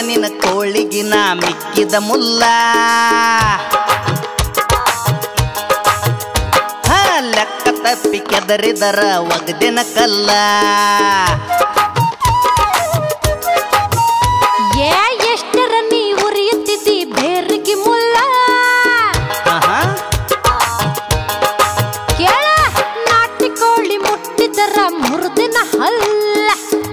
ನಿನ್ನ ಕೋಳಿಗಿನ ಮಿಕ್ಕಿದ ಮುಲ್ಲ ಹಾ ಲೆಕ್ಕ ತಪ್ಪಿ ಕೆದರಿದರ ಒಗದಿನ ಕಲ್ಲ ಏ ಎಷ್ಟರ ನೀ ಉರಿಯುತ್ತಿದ್ದಿ ಬೇರ್ಗಿ ಮುಲ್ಲ ಆಹಾ ಕೇಳ ನಾಟಿ ಕೋಳಿ ಮುಟ್ಟಿದರ ಮುರಿದಿನ ಹಲ್ಲ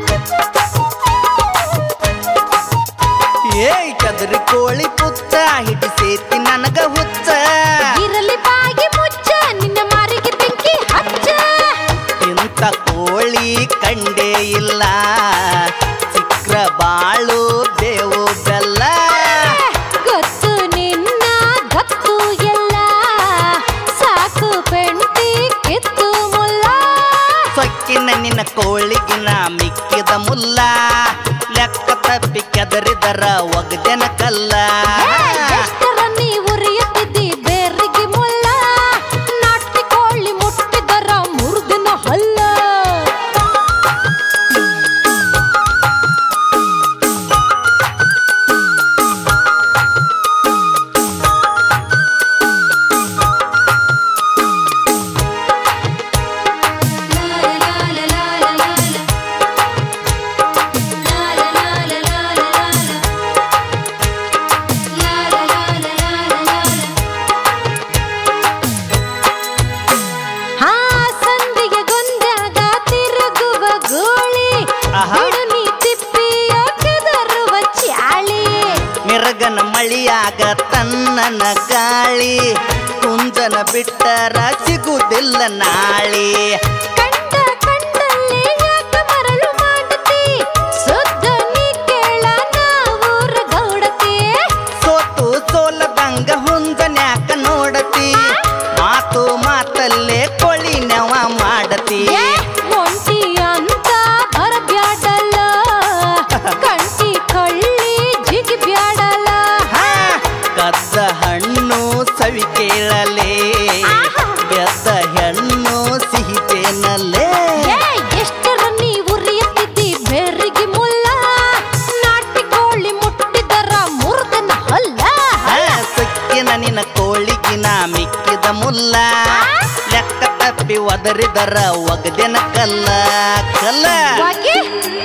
ಏಯ್ ಕದರಿ ಕೋಳಿ ಪುತ್ತ ಹಿಡಿಸೇತಿ ನನಗ ಹುಚ್ಚ ಇರಲಿ ಬಾಗಿ ಮುಚ್ಚ ನಿನ್ನ ಮಾರಿಗೆ ಬೆಂಕಿ ಹಚ್ಚ ಇಂಥ ಕೋಳಿ ಕಂಡೇ ಇಲ್ಲ ಸಿಕ್ರ ಬಾಳು ಬೇವು ಬೆಲ್ಲ ಗೊತ್ತು ನಿನ್ನ ಗತ್ತು ಎಲ್ಲ ಸಾಕು ಪೆಂಟಿ ಕಿತ್ತು ಮುಲ್ಲ ಸೊಕ್ಕಿನ ನಿನ್ನ ಕೋಳಿಗಿನ ಮಿಕ್ಕಿದ ಮುಲ್ಲ ಲೆಕ್ಕ ತಪ್ಪಿ ಕೆದರಿದರ ಒಗದೆನ ಕಲ್ಲ ಎಷ್ಟರ ನೀ ಉರಿಯುತ್ತಿದ್ದಿ ಬೇರಿಗೆ ಮುಲ್ಲ ನಾಟಿ ಕೋಳಿ ಮುಟ್ಟಿದರ ಮುರಿದಿನ ಹಲ್ಲ ಹಾ ಸಂದಿಗೆ ಗೊಂದಾಗ ತಿರುಗುವ ಗೋಳಿ ಆಹಾ. ಬಿಡು ನೀ ತಿಪ್ಪಿಯ ಕೆದರುವ ಚಾಳಿ ಮಿರಗನ ಮಳಿಯಾಗ ತನ್ನನ ಗಾಳಿ ಕುಂಜನ ಬಿಟ್ಟರ ಸಿಗುವುದಿಲ್ಲ ನಾಳಿ ಕಂಡ ಕಂಡಲ್ಲಿ ಯಾಕ ಮರಳು ಮಾಡತಿ ಸುದ್ದ ನೀ ಕೇಳ ನಾವೂರ ಗೌಡತಿ ಸೋತು ಸೋಲದಂಗ ಹುಂಜನ್ಯಾಕ ನೋಡತಿ ಮಾತು ಮಾತಲ್ಲೇ ಕೊಳಿ ನೆವ ಮಾಡತಿ ಏ, ಒಂಟಿ ಅಂತ ಬರಬ್ಯಾಡಲ್ಲ ಕಂಟಿ ಕಳ್ಳಿ ಜಿಗಿ ಬ್ಯಾಡಲ್ಲ ಹಾ, ಕದ್ದ ಹಣ್ಣು ಸವಿ ಕೇಳಲೇ ಬೆದ್ದ ಹೆಣ್ಣು ಸಿಹಿ ತೇನಲ್ಲೇ ಏ, ಎಷ್ಟರ ನೀ ಉರಿಯುತ್ತಿದ್ದಿ ಬೇರಿಗೆ ಮುಲ್ಲ ನಾಟಿ ಕೋಳಿ ಮುಟ್ಟಿದರ ಮುರಿದನ ಹಲ್ಲ ಹಾ, ಸಕ್ಕಿನ ನಿನ್ನ ಕೋಳಿಗಿನ ಮಿಕ್ಕಿದ ಮುಲ್ಲ ಲೆಕ್ಕ ತಪ್ಪಿ ಒದರಿದರ ಒಗದೆನ ಕಲ್ಲ ಕಲ್ಲ ವಾಗಿ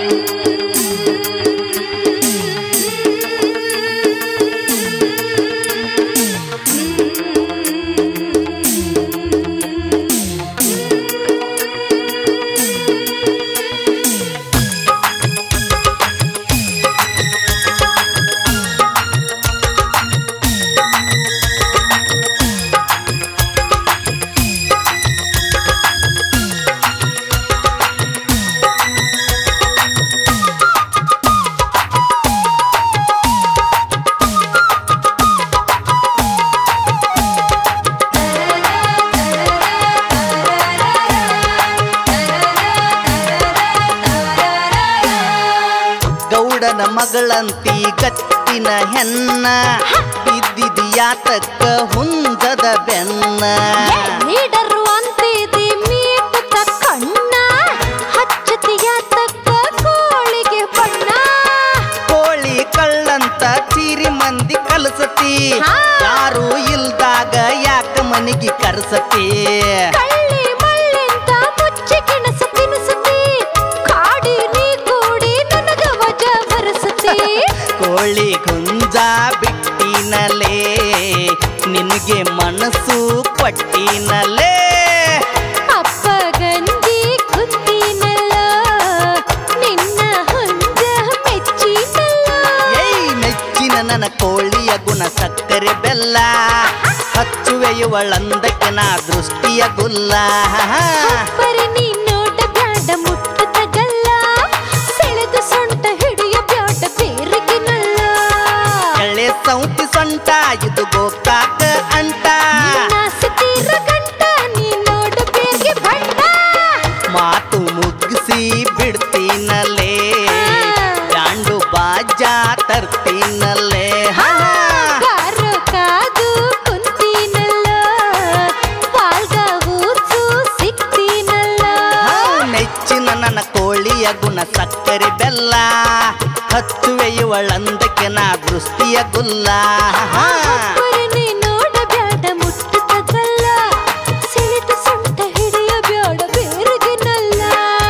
ಗೌಡನ ಮಗಳಂತಿ ಗತ್ತಿನ ಹೆನ್ನ ಬಿದ್ದಿದಿಯಾತಕ್ಕ ಹುಂಜದ ಬೆನ್ನ ಲೀಡರು ಅಂತಿದಿ ಮೀಟುತ್ತ ಕಣ್ಣ ಹಚ್ಚತಿಯ ತಕ್ಕ ಕೋಳಿಗೆ ಬಣ್ಣ ಕೋಳಿ ಕಳ್ಳಂತ ಚೀರಿ ಮಂದಿ ಕಲಸತಿ ಹಾ. ಯಾರು ಇಲ್ದಾಗ ಯಾಕ ಮನಿಗೆ ಕರ್ಸತಿ ಕಳ್ಳಿ ಮಳ್ಳಿಂತ ಮುಚ್ಚಿ ಕಿಣಸ ತಿನ್ಸತಿ ಕಾಡಿ ನೀ ಕೂಡಿ ನನಗ ವಜ ಬರಸತಿ ಕೋಳಿ ಗುಂಜ ಬಿಟ್ಟಿನಲೇ ನಿನಗೆ ಮನಸ್ಸು ಕೊಟ್ಟಿನಲೇ ಅಪ್ಪ ಗಂಜಿ ಕುತ್ತಿನಲ್ಲ ನಿನ್ನ ಹುಂಜ ಮೆಚ್ಚಿನಲ್ಲ ಏಯ್ ಮೆಚ್ಚಿನ ನನ್ನ ಕೋಳಿಯ ಗುಣ ಸಕ್ಕರೆ ಬೆಲ್ಲ ಹಚ್ಚುವೆಯುವಳಂದಕ್ಕೆ ನಾ ದೃಷ್ಟಿಯ ಗುಲ್ಲ ಬರೀ ನೀ ನೋಟ ಬ್ಯಾಡ ಮುಟ್ಟು ತಗಲ್ಲ ಸೆಳೆದು ಸೊಂಟ ಹಿಡಿಯ ಬ್ಯಾಡ ಬೇರಗಿನಲ್ಲ ಎಳೆ ಸೌತಿ ಸೊಂಟ ಇದು ಗೋಕಾಕ ಅಂಟ ನಾಸಿತೀರ ಗಂಟ ನೀ ನೋಡು ಬೇರ್ಗೆ ಬಣ್ಣ ಮಾತು ಮುಗಿಸಿ ಬಿಡ್ತೀನಲೇ ಚಾಂಡು ಬಾಜಾ ತರ್ತೀನಲ್ಲೇ ಹಾ ಕಾರು ಕಾದು ಕುಂತೀನಲ್ಲ ಪಾಲ್ಗ ಊರ್ಸು ಸಿಕ್ತೀನಲ್ಲ ಹಾ, ನೆಚ್ಚಿನ ನನ್ನ ಕೋಳಿಯ ಗುಣ ಸಕ್ಕರೆ ಬೆಲ್ಲ ಹಚ್ಚುವೆ ಇವಳಂದಕ್ಕೆ ನಾ ದೃಷ್ಟಿಯ ಗುಲ್ಲ ಒಬ್ಬರನ್ನೇ ನೋಡಬ್ಯಾಡ ಮುಟ್ಟುತ್ತದಲ್ಲ ಸೆಳೆದು ಸೊಂಟ ಹಿಡಿಯಬ್ಯಾಡ ಬೇರೆಗೆನಲ್ಲ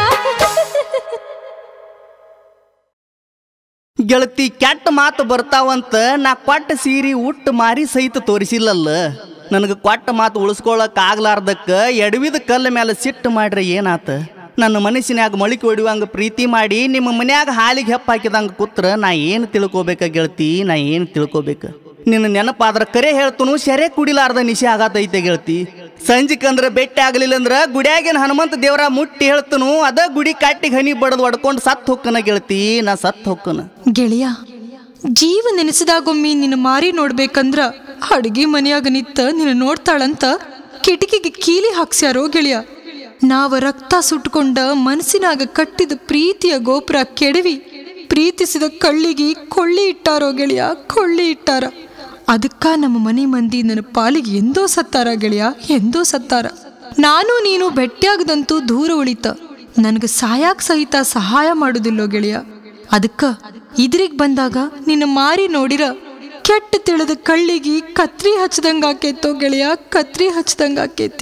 ಗೆಳತಿ ಕೆಟ್ಟ ಮಾತು ಬರ್ತಾವಂತ ನಾ ಕೊಟ್ಟ ಸೀರಿ ಉಟ್ಟು ಮಾರಿ ಸಹಿತ ತೋರಿಸಿಲ್ಲಲ್ಲ ನನಗೆ ಕೊಟ್ಟ ಮಾತು ಉಳಿಸ್ಕೊಳಕ್ ಆಗ್ಲಾರ್ದಕ್ಕ ಎಡವಿದ ಕಲ್ಲ ಮೇಲೆ ಸಿಟ್ಟು ಮಾಡ್ರೆ ಏನಾತ ನನ್ನ ಮನಸ್ಸಿನ್ಯಾಗ ಮೊಳಿಕೆ ಹೊಡಿವಂಗ ಪ್ರೀತಿ ಮಾಡಿ ನಿಮ್ಮ ಮನ್ಯಾಗ ಹಾಲಿಗೆ ಹೆಪ್ಪ ಹಾಕಿದಂಗ ಕೂತ್ರ ನಾ ಏನು ತಿಳ್ಕೊಬೇಕ ಗೆಳತಿ ನಾ ಏನು ತಿಳ್ಕೊಬೇಕ ನಿನ್ನ ನೆನಪಾದ್ರ ಕರೆ ಹೇಳ್ತನು ಸೆರೆ ಕುಡಿಲಾರ್ದ ನಿಶೆ ಆಗತೈತೆ ಗೆಳತಿ ಸಂಜಿಕಂದ್ರ ಭೇಟಿ ಆಗ್ಲಿಲ್ಲ ಅಂದ್ರ ಗುಡಿಯಾಗಿನ ಹನುಮಂತ ದೇವರ ಮುಟ್ಟಿ ಹೇಳ್ತನು ಅದ ಗುಡಿ ಕಟ್ಟಿಗೆ ಹನಿ ಬಡದ್ ಹೊಡ್ಕೊಂಡು ಸತ್ ಹೊಕ್ಕನ ಗೆಳತಿ ನಾ ಸತ್ ಹೊಕ್ಕನ ಗೆಳೆಯ ಜೀವ ನೆನೆಸಿದಾಗೊಮ್ಮೆ ನಿನ್ನ ಮಾರಿ ನೋಡ್ಬೇಕಂದ್ರ ಅಡ್ಗಿ ಮನೆಯಾಗ ನಿತ್ತ ನಿನ್ನ ನೋಡ್ತಾಳಂತ ಕಿಟಕಿಗೆ ಕೀಲಿ ಹಾಕ್ಸ್ಯಾರೋ ಗೆಳೆಯ ನಾವ ರಕ್ತ ಸುಟ್ಕೊಂಡ ಮನಸ್ಸಿನಾಗ ಕಟ್ಟಿದ ಪ್ರೀತಿಯ ಗೋಪುರ ಕೆಡವಿ ಪ್ರೀತಿಸಿದ ಕಳ್ಳಿಗೆ ಕೊಳ್ಳಿ ಇಟ್ಟಾರೋ ಗೆಳೆಯ ಕೊಳ್ಳಿ ಇಟ್ಟಾರ ಅದಕ್ಕ ನಮ್ಮ ಮನೆ ಮಂದಿ ನನ್ನ ಪಾಲಿಗೆ ಎಂದೋ ಸತ್ತಾರ ಗೆಳೆಯ ಎಂದೋ ಸತ್ತಾರ ನಾನು ನೀನು ಭೆಟ್ಟಿಯಾಗದಂತೂ ದೂರ ಉಳಿತ ನನಗೆ ಸಾಯಾಕ್ ಸಹಿತ ಸಹಾಯ ಮಾಡುದಿಲ್ಲೋ ಗೆಳೆಯ ಅದಕ್ಕ ಇದ್ರಿಗ್ ಬಂದಾಗ ನಿನ್ನ ಮಾರಿ ನೋಡಿರ ಕೆಟ್ಟ ತಿಳಿದ ಕಳ್ಳಿಗಿ ಕತ್ರಿ ಹಚ್ಚದಂಗ ಆಕೇತೋ ಗೆಳೆಯ ಕತ್ರಿ ಹಚ್ಚದಂಗ ಆಕೇತಿ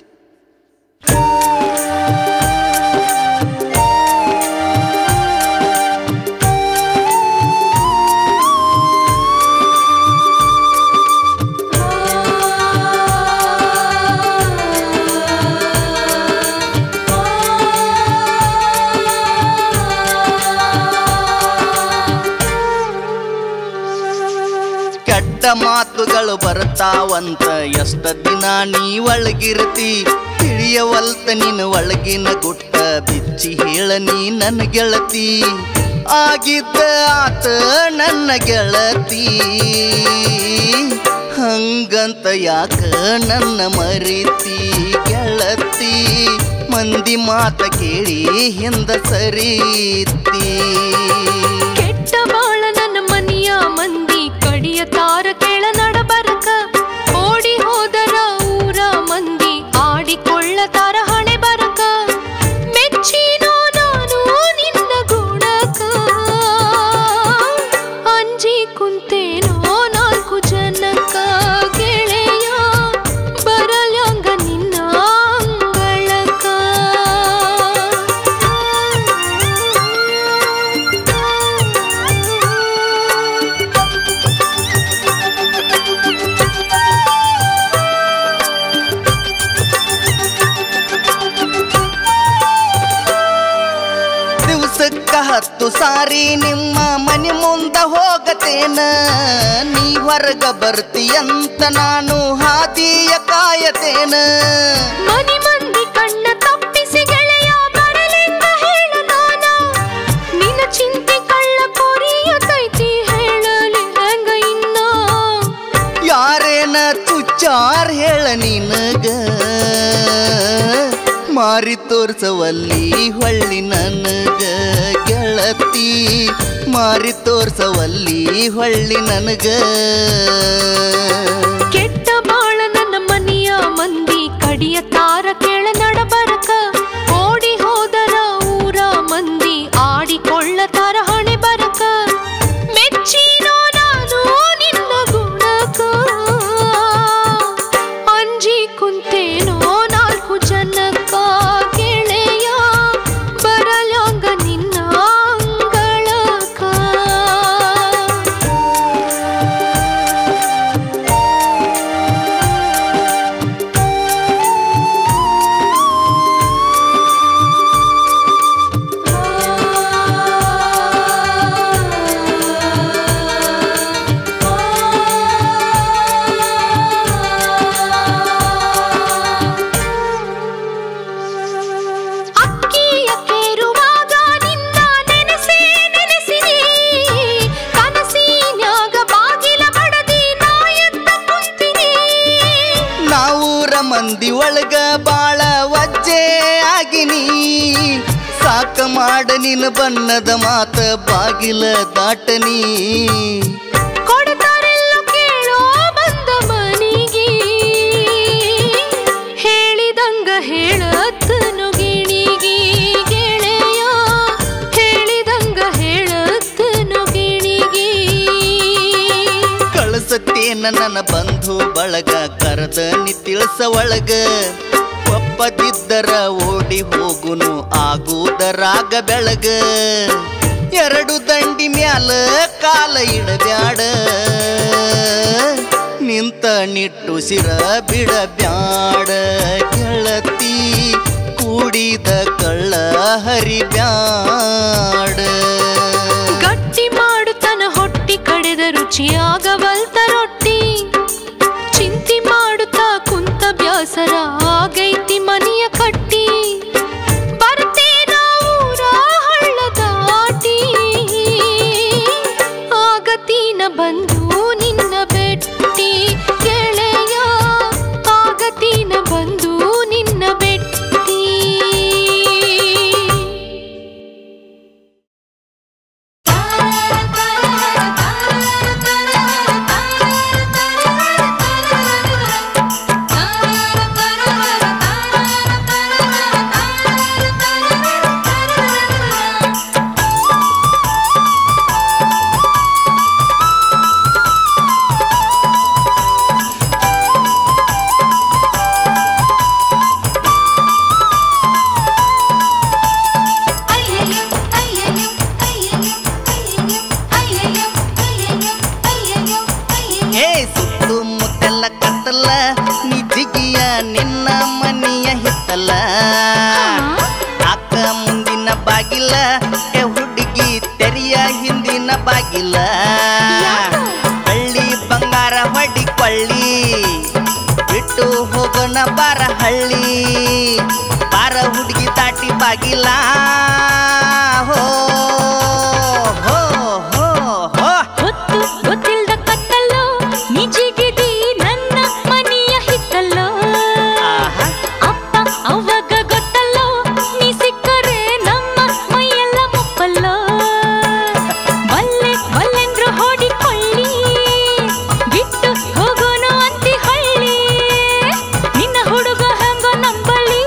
ಕೆಟ್ಟ ಮಾತುಗಳು ಬರ್ತಾವಂತ ಎಷ್ಟ ದಿನ ನೀ ಒಳಗಿರ್ತಿ ತಿಳಿಯವಲ್ತ ನಿನ್ನ ಒಳಗಿನ ಗುಟ್ಟ ಬಿಚ್ಚಿ ಹೇಳ ನೀ ನನ್ನ ಗೆಳತಿ ಆಗಿದ್ದ ಆತ ನನ್ನ ಗೆಳತಿ ಹಂಗಂತ ಯಾಕ ನನ್ನ ಮರಿತಿ ಗೆಳತಿ ಮಂದಿ ಮಾತ ಕೇಳಿ ಹಿಂದ ಸರೀತಿ ಕೆಟ್ಟ ಬಾಳ ನನ್ನ ಮನಿಯ ಮಂದಿ ಕಡಿಯ ತಾರ ಕೆಳ ನಡಬರಕ ಓಡಿ ಹೋದರ ಊರ ಮಂದಿ ಆಡಿಕೊಳ್ಳತಾರ ಹಣೆ ಬರಕ ಮೆಚ್ಚಿನೋ ನಾನು ನಿನ್ನ ಗುಣಕ ಅಂಜಿ ಕುಂತೇನೋ ನಾಲ್ಕು ಜನಕ ಗೆಳೆಯ ಬರಲ್ಯಾಂಗ ನಿನ್ನ ಅಂಗಳಕ ದಿವಸಕ್ಕ ಹತ್ತು ಸಾರಿ ನಿಮ್ಮ ಮನೆ ಮುಂದ ಹೋಗತೇನ ನೀ ಹೊರಗ ಬರ್ತೀಯಂತ ನಾನು ಹಾದಿಯ ಕಾಯತೇನ ಮನಿ ಮಂದಿ ಕಣ್ಣ ತಪ್ಪಿಸಿ ಗೆಳೆಯ ಬರಲೆಂದ ಹೇಳ ನಾನ ನಿನ್ನ ಚಿಂತೆ ಕಳ್ಳ ಕೊರಿಯತೈತಿ ಹೇಳಲಿ ಹೆಂಗ ಇನ್ನ ಯಾರೇನ ತುಚ್ಚಾರ್ ಹೇಳ ನಿನಗ ಮಾರಿ ತೋರ್ಸವಲ್ಲಿ ಹೊಳ್ಳಿ ನನಗ ಗೆಳತಿ ಮಾರಿ ತೋರ್ಸವಲ್ಲಿ ಹೊಳ್ಳಿ ನನಗ ಕೆಟ್ಟ ಬಾಳ ನನ್ನ ಮನಿಯ ಮಂದಿ ಕಡಿಯ ತಾರ ಕೆಳ ನಡಬರಕ ಓಡಿ ಹೋದರ ಊರ ಮಂದಿ ಆಡಿಕೊಳ್ಳತಾರ ಹಣೆ ಬರಕ ಮೆಚ್ಚಿನೋ ನಾನು ನಿನ್ನ ಗುಣಕ ಅಂಜಿ ಕುಂತೇನೋ ನಾಲ್ಕು ಜನಕ್ಕ ಗೆಳೆಯ ಬರಲ್ಯಾಂಗ ನಿನ್ನ ಅಂಗಳಕ ಅಕ್ಕಿಯ ಕೇರುವಾಗ ನಿನ್ನ ನೆನೆಸೇ ನೆನೆಸಿನಿ ಕನಸಿನ್ಯಾಗ ಬಾಗಿಲ ಬಡದಿ ನಾ ಎದ್ದ ಕುಂತಿನಿ ನಾವೂರ ಮಂದಿ ಒಳಗ ಬಾಳ ವಜ್ಜೆ ಆಗಿನಿ ಸಾಕ ಮಾಡ ನಿನ್ನ ಬಣ್ಣದ ಮಾತ ಬಾಗಿಲ ದಾಟನಿ ಕೊಡ್ತಾರೆಲ್ಲೋ ಕೇಳೋ ಬಂದ ಮನಿಗೆ ಹೇಳಿದಂಗ ಹೇಳತ್ತನು ಗಿಣಿಗಿ ಗೆಳೆಯ ಹೇಳಿದಂಗ ಹೇಳತ್ತನು ನನ್ನ ಬಂಧು ಬಳಗ ಕರೆದ ನಿ ತಿಳಿಸ ಒಳಗ ಒಪ್ಪದಿದ್ದರ ಓಡಿ ಹೋಗುನು ಆಗುವುದರಾಗ ಬೆಳಗ ಎರಡು ದಂಡಿ ಮ್ಯಾಲ ಕಾಲ ಇಡಬ್ಯಾಡ ನಿಂತ ನಿಟ್ಟುಸಿರ ಬಿಡಬ್ಯಾಡ ಗೆಳತಿ ಕೂಡಿದ ಕಳ್ಳ ಹರಿಬ್ಯಾಡ ಗಟ್ಟಿ ಮಾಡುತ್ತನ ಹೊಟ್ಟಿ ಕಡೆದ ರುಚಿಯಾಗವಲ್ತ ರೊಟ್ಟಿ ಚಿಂತಿ ಮಾಡುತ್ತಾ ಕುಂತ ಬ್ಯಾಸರ ಆಗೈತಿ ಮನೆಯ ಕಟ್ಟಿ ಬರ್ತೇನ ಊರ ಹಳ್ಳ ದಾಟಿ ಆಗತೀನ ಬಂದು ನಿನ್ನ ಬೆಟ್ಟಿ ಗೆಳೆಯ ಆಗತೀನ ಬಂದು ನಿನ್ನ ಬೆಟ್ಟಿ ಹೇ ಸುತ್ತಮುತ್ತಲ ಕತ್ತಲ ನಿಜಿಗಿಯ ನಿನ್ನ ಮನೆಯ ಹಿತ್ತಲ ಅಕ್ಕ ಮುಂದಿನ ಬಾಗಿಲ ಏ ಹುಡುಗಿ ತೆರಿಯ ಹಿಂದಿನ ಬಾಗಿಲ ಹಳ್ಳಿ ಬಂಗಾರ ಹೊಡಿಕೊಳ್ಳಿ ಬಿಟ್ಟು ಹೋಗೋಣ ಬಾರ ಹಳ್ಳಿ ಬಾರ ಹುಡುಗಿ ತಾಟಿ ಬಾಗಿಲ ಹೋ ಹೋ ಹೋ ಹೋ ಗೊತ್ತು ಗೊತ್ತಿಲ್ದ ಕತ್ತಲ್ಲೋ ನಿಜಿಗಿದಿ ನನ್ನ ಮನೆಯ ಹಿತ್ತಲ್ಲೋ ಆಹಾ ಅಪ್ಪ ಅವಾಗ ಗೊತ್ತಲ್ಲೋ ನೀ ಸಿಕ್ಕರೆ ನಮ್ಮ ಮೈಯೆಲ್ಲ ಮುಪ್ಪಲ್ಲೋ ಬಲ್ಲೆ ಬಲ್ಲೆಂದ್ರು ಹೊಡಿಕೊಳ್ಳಿ ಬಿಟ್ಟು ಹೋಗೋನು ಅಂತಿ ಹಳ್ಳಿ ನಿನ್ನ ಹುಡುಗ ಹಂಗೋ ನಂಬಳಿ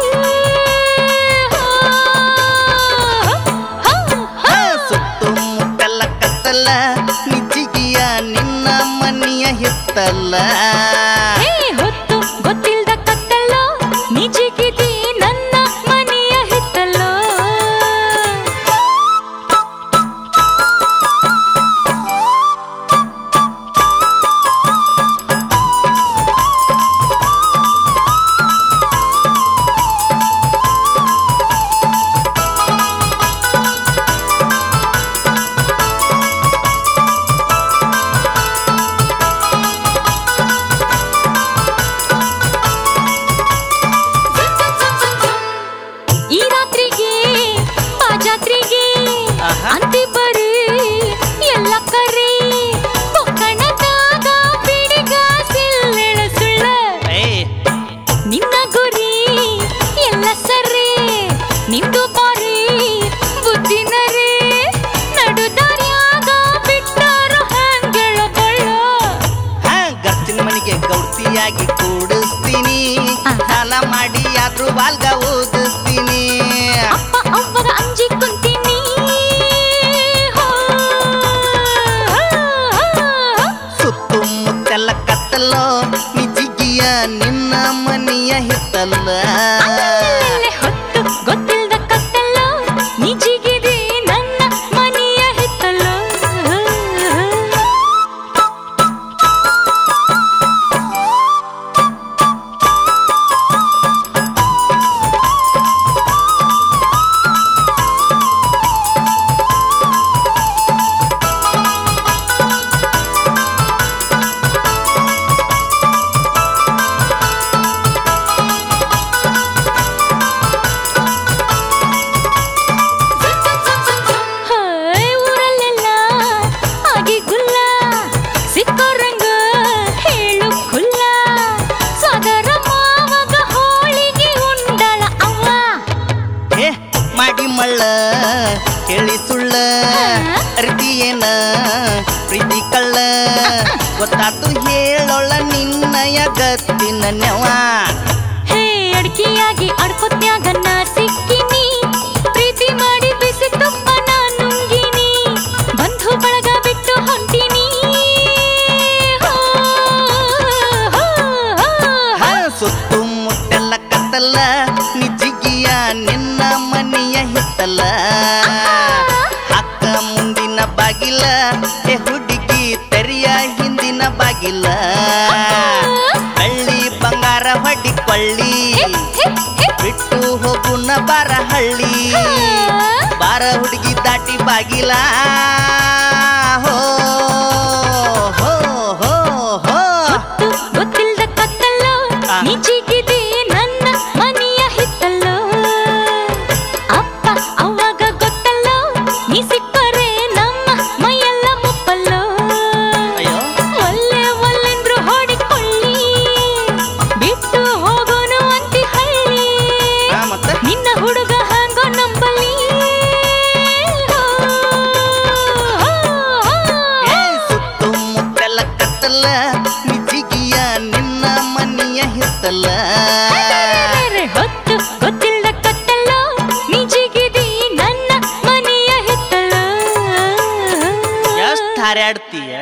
ಹಾ, ಸುತ್ತಮುತ್ತಲ ಕತ್ತಲ ನಿಜಿಗಿಯ ನಿನ್ನ ಮನೆಯ ಹಿತ್ತಲ್ಲ ಹೇ ಹೊತ್ತು ಗೊತ್ತಿಲ್ದ ಕತ್ತಲ್ಲೋ ನಿಜಿಗಿದಿ ನನ್ನ ಮನೆಯ ಹಿತ್ತಲ್ಲೋ ಈ ರಾತ್ರಿಗೆ ಆ ಜಾತ್ರೆಗೆ ಆಹಾ. ಅಂತಿ ಬರೀ ಎಲ್ಲ ಕರಿ ಕೊಕ್ಕಣದಾಗ ಬಿಡಿಗ ಸಿಲ್ಲೆಳ ಸುಳ್ಳ ಏ ನಿನ್ನ ಗುರಿ ಎಲ್ಲ ಸರಿ ನಿಂದು ಬಾರಿ ಬುದ್ಧಿನರೇ ನಡು ದಾರ್ಯಾಗ ಬಿಟ್ಟಾರು ಹಂಗಳ ಬಳ್ಳ ಹಾ ಗರ್ಚಿನ ಮನೆಗೆ ಗೌಡ್ತಿಯಾಗಿ ಕೂಡಿಸ್ತೀನಿ ಸಾಲ ಮಾಡಿ ಆದ್ರೂ ಬಾಲ್ಗ ಓದಿಸ್ತೀನಿ ಅಪ್ಪ ಅವ್ವಗ ಅಂಜಿ ಕುಂತೀನಿ ಹೋ, ಹೋ, ಹೋ. ಸುತ್ತಮುತ್ತಲ ಕತ್ತಲೋ ನಿಜಿಗಿಯ ನಿನ್ನ ಮನೆಯ ಹಿತ್ತಲ್ಲ ಅಲ್ಲಲ್ಲೇ ಹೊತ್ತು ಗೊತ್ತಿಲ್ದ ಕತ್ತಲ್ಲೋ ನಿಜಿಗಿದೆ ನನ್ನ ಮನೆಯ ಹಿತ್ತಲ್ಲೋ ಹೇ, ಊರಲ್ಲೆಲ್ಲ ಆಗಿ ಗುಲ್ಲ ಸಿಕ್ಕೋರಂಗ ಹೇಳು ಕುಲ್ಲ ಸದರ ಮಾವಗ ಹೋಳಿಗೆ ಉಂಡಳ ಅವ್ವ ಏ ಮಾಡಿ ಮಳ್ಳ ಹೇಳಿ ಸುಳ್ಳ ಅರ್ತಿ ಏನ ಪ್ರೀತಿ ಕಳ್ಳ ಗೊತ್ತಾತು ಹೇಳೋಳ ನಿನ್ನಯ ಗತ್ತಿನ ನೆವ ಹೇ ಅಡ್ಕಿಯಾಗಿ ಅಡ್ಕೊತ್ಯಾಗ ನಾ ಸಿಕ್ಕಿನಿ ಪ್ರೀತಿ ಮಾಡಿ ಬಿಸಿ ತುಪ್ಪ ನಾ ನುಂಗಿನಿ ಬಂಧು ಬಳಗ ಬಿಟ್ಟು ಹೊಂಟಿನಿ ಹೋ, ಬಾಗಿಲ ಏ ಹುಡುಗಿ ತೆರಿಯ ಹಿಂದಿನ ಬಾಗಿಲ ಹಳ್ಳಿ ಬಂಗಾರ ಹೊಡಿಕೊಳ್ಳಿ ಬಿಟ್ಟು ಹೋಗುನ ಬಾರ ಹಳ್ಳಿ ಬಾರ ಹುಡುಗಿ ದಾಟಿ ಬಾಗಿಲ ಹೋ ಹೋ ಹೋ ಹೋ ಗೊತ್ತಿಲ್ದ ಕತ್ತಲ್ಲೋ ಆ. ನೀ ಜಿಗಿದಿ ನನ್ನ ಮನೆಯ ಹಿತ್ತಲ್ಲೋ ಅಪ್ಪ ಅವಾಗ ಗೊತ್ತಲ್ಲೋ ನೀ ಸಿಕ್ಕರೆ ನಮ್ಮ ಮೈಯೆಲ್ಲ ಮುಪ್ಪಲ್ಲೋ ಅಯ್ಯೋ ಒಲ್ಲೆ ಒಲ್ಲೆಂದ್ರು ಹೊಡಿಕೊಳ್ಳಿ ಬಿಟ್ಟು ಹೋಗೋನು ಅಂತಿ ಹಳ್ಳಿ ಹಾ, ಮತ್ತೆ ನಿನ್ನ ಹುಡುಗ ಹಂಗೋ ನಂಬಲಿ ಏ ಸುತ್ತಮುತ್ತಲ ಕತ್ತಲ ನಿಜಿಗಿಯ ನಿನ್ನ ಮನೆಯ ಹಿತ್ತಲ ಹೊತ್ತು ಗೊತ್ತಿಲ್ಲ ಕತ್ತಲ್ಲ ನಿಜಿಗಿದಿ ನನ್ನ ಮನೆಯ ಹಿತ್ತಲ ಎಷ್ಟು ಹಾರಾಡ್ತೀಯ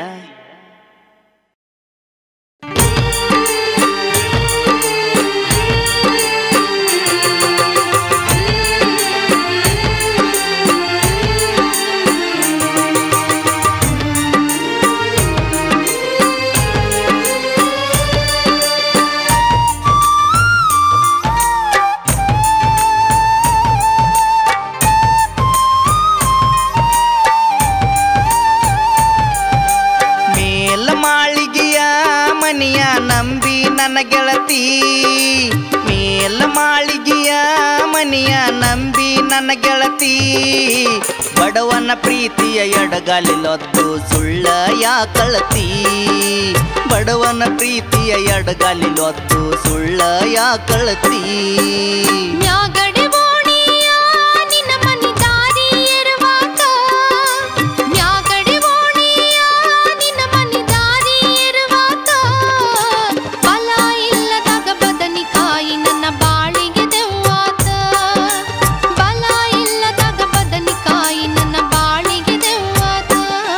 ಮೇಲ ಮಾಳಿಗೆಯ ಮನೆಯ ನಂಬಿ ನನ್ನ ಗೆಳತಿ ಮೇಲ ಮಾಳಿಗೆಯ ಮನೆಯ ನಂಬಿ ನನ್ನ ಗೆಳತಿ ಬಡವನ ಪ್ರೀತಿಯ ಎಡಗಾಲಿಲೊದ್ದು ಸುಳ್ಳ ಯಾ ಕಳತಿ ಬಡವನ ಪ್ರೀತಿಯ ಎಡಗಾಲಿಲೊದ್ದು ಸುಳ್ಳ ಯಾ ಕಳತಿ ಮ್ಯಾಗಡೆ ಓಣಿಯ ನಿನ್ನ ಮನೆ ದಾರಿ ಇರುವಾಗ ಮ್ಯಾಗಡೆ ಓಣಿಯ ನಿನ್ನ ಮನೆ ದಾರಿ ಇರುವಾಗ ಫಲ ಇಲ್ಲದಾಗ ಬದನಿಕಾಯಿ ನನ್ನ ಬಾಳಿಗೆ ದೆವ್ವಾತ ಬಲ ಇಲ್ಲದಾಗ ಬದನಿಕಾಯಿ ನನ್ನ ಬಾಳಿಗೆ ದೆವ್ವಾತ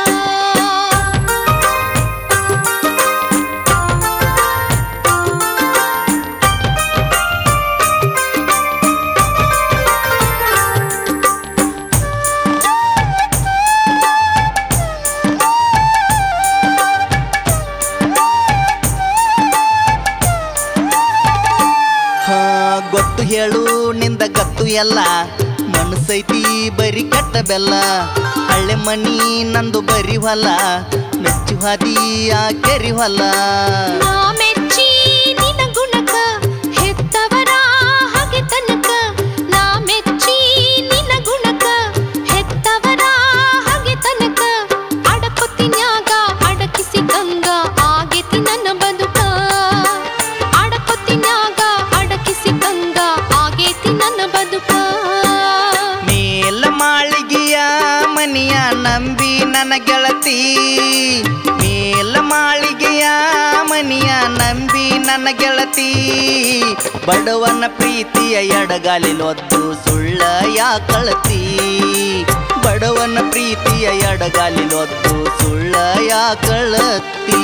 ಹಾ ಗೊತ್ತು ಹೇಳು ನಿಂದ ಗತ್ತು ಎಲ್ಲ ಮನಸೈತಿ ಬರಿ ಕಟ್ಟ ಬೆಲ್ಲ ಹಳ್ಳೆ ಮನಿ ನಂದು ಬರಿ ಹೊಲ ಮೆಚ್ಚು ಹಾದಿ ಆ ಕೆರಿ ಹೊಲ ನಾ ಮೆಚ್ಚಿ ನಿನ್ನ ಗುಣಕ ಹೆತ್ತವರ ಹಾಗೆ ತನಕ ನಾ ಮೆಚ್ಚಿ ನಿನ್ನ ಗುಣಕ ಹೆತ್ತವರ ಹಾಗೆ ತನಕ ಅಡಕೊತ್ತಿನ್ಯಾಗ ಅಡಕಿಸಿ ಗಂಗ ಆಗೇತಿ ನನ್ನ ಬದುಕ ಅಡಕೊತ್ತಿನ್ಯಾಗ ಅಡಕಿಸಿ ಗಂಗ ಆಗೇತಿ ನನ್ನ ಬದುಕ ಮೇಲ ಮಾಳಿಗೆಯ ಮನಿಯ ನಂಬಿ ನನ್ನ ಗೆಳತಿ ಮೇಲ ಮಾಳಿಗೆಯ ಮನಿಯ ನಂಬಿ ನನ್ನ ಗೆಳತಿ ಬಡವನ ಪ್ರೀತಿಯ ಎಡಗಾಲಿಲೊದ್ದು ಸುಳ್ಳ ಯಾ ಕಳತಿ ಬಡವನ ಪ್ರೀತಿಯ ಎಡಗಾಲಿಲೊದ್ದು ಸುಳ್ಳ ಯಾ ಕಳತಿ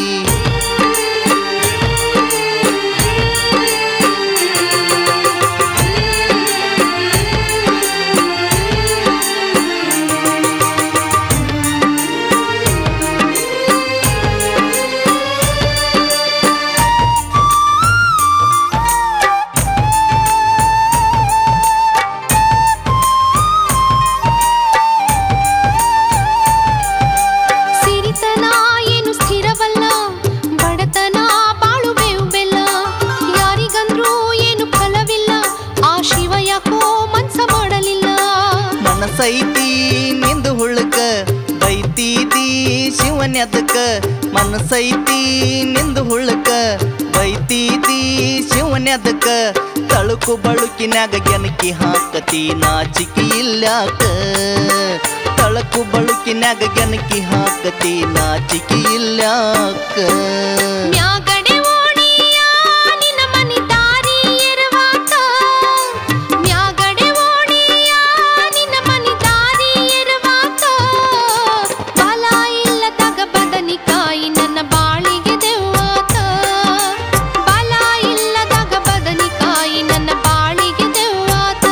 ಸಿರಿತನ ಏನು ಸ್ಥಿರವಲ್ಲ ಬಡತನ ಬಾಳು ಬೇವು ಬೆಲ್ಲ ಯಾರಿಗಂದ್ರೂ ಏನು ಫಲವಿಲ್ಲ ಆ ಶಿವ ಯಾಕೋ ಮನ್ಸ ಮಾಡಲಿಲ್ಲ ಮನಸೈತಿ ನಿಂದು ಹುಳುಕ ಬೈತೀದಿ ಶಿವನ್ಯದಕ ಮನಸೈತಿ ನಿಂದು ಹುಳುಕ ಬೈತೀದಿ ಶಿವನ್ಯದಕ ತಳುಕು ಬಳುಕಿನ್ಯಾಗ ಗೆನಕಿ ಹಾಕತಿ ನಾಚಿಕೆ ಇಲ್ಯಾಕ ತಳಕು ಬಳುಕಿನ್ಯಾಗ ಗೆನಕಿ ಹಾಕತಿ ನಾಚಿಕೆ ಇಲ್ಯಾಕ ಮ್ಯಾಗಡೆ ಓಣಿಯ ನಿನ್ನ ಮನೆ ದಾರಿ ಇರುವಾತ ಮ್ಯಾಗಡೆ ಓಣಿಯ ನಿನ್ನ ಮನೆ ದಾರಿ ಇರುವಾತ ಫಲ ಇಲ್ಲದಾಗ ಬದನಿಕಾಯಿ ನನ್ನ ಬಾಳಿಗೆ ದೆವ್ವಾತ ಫಲ ಇಲ್ಲದಾಗ ಬದನಿಕಾಯಿ ನನ್ನ ಬಾಳಿಗೆ ದೆವ್ವಾತ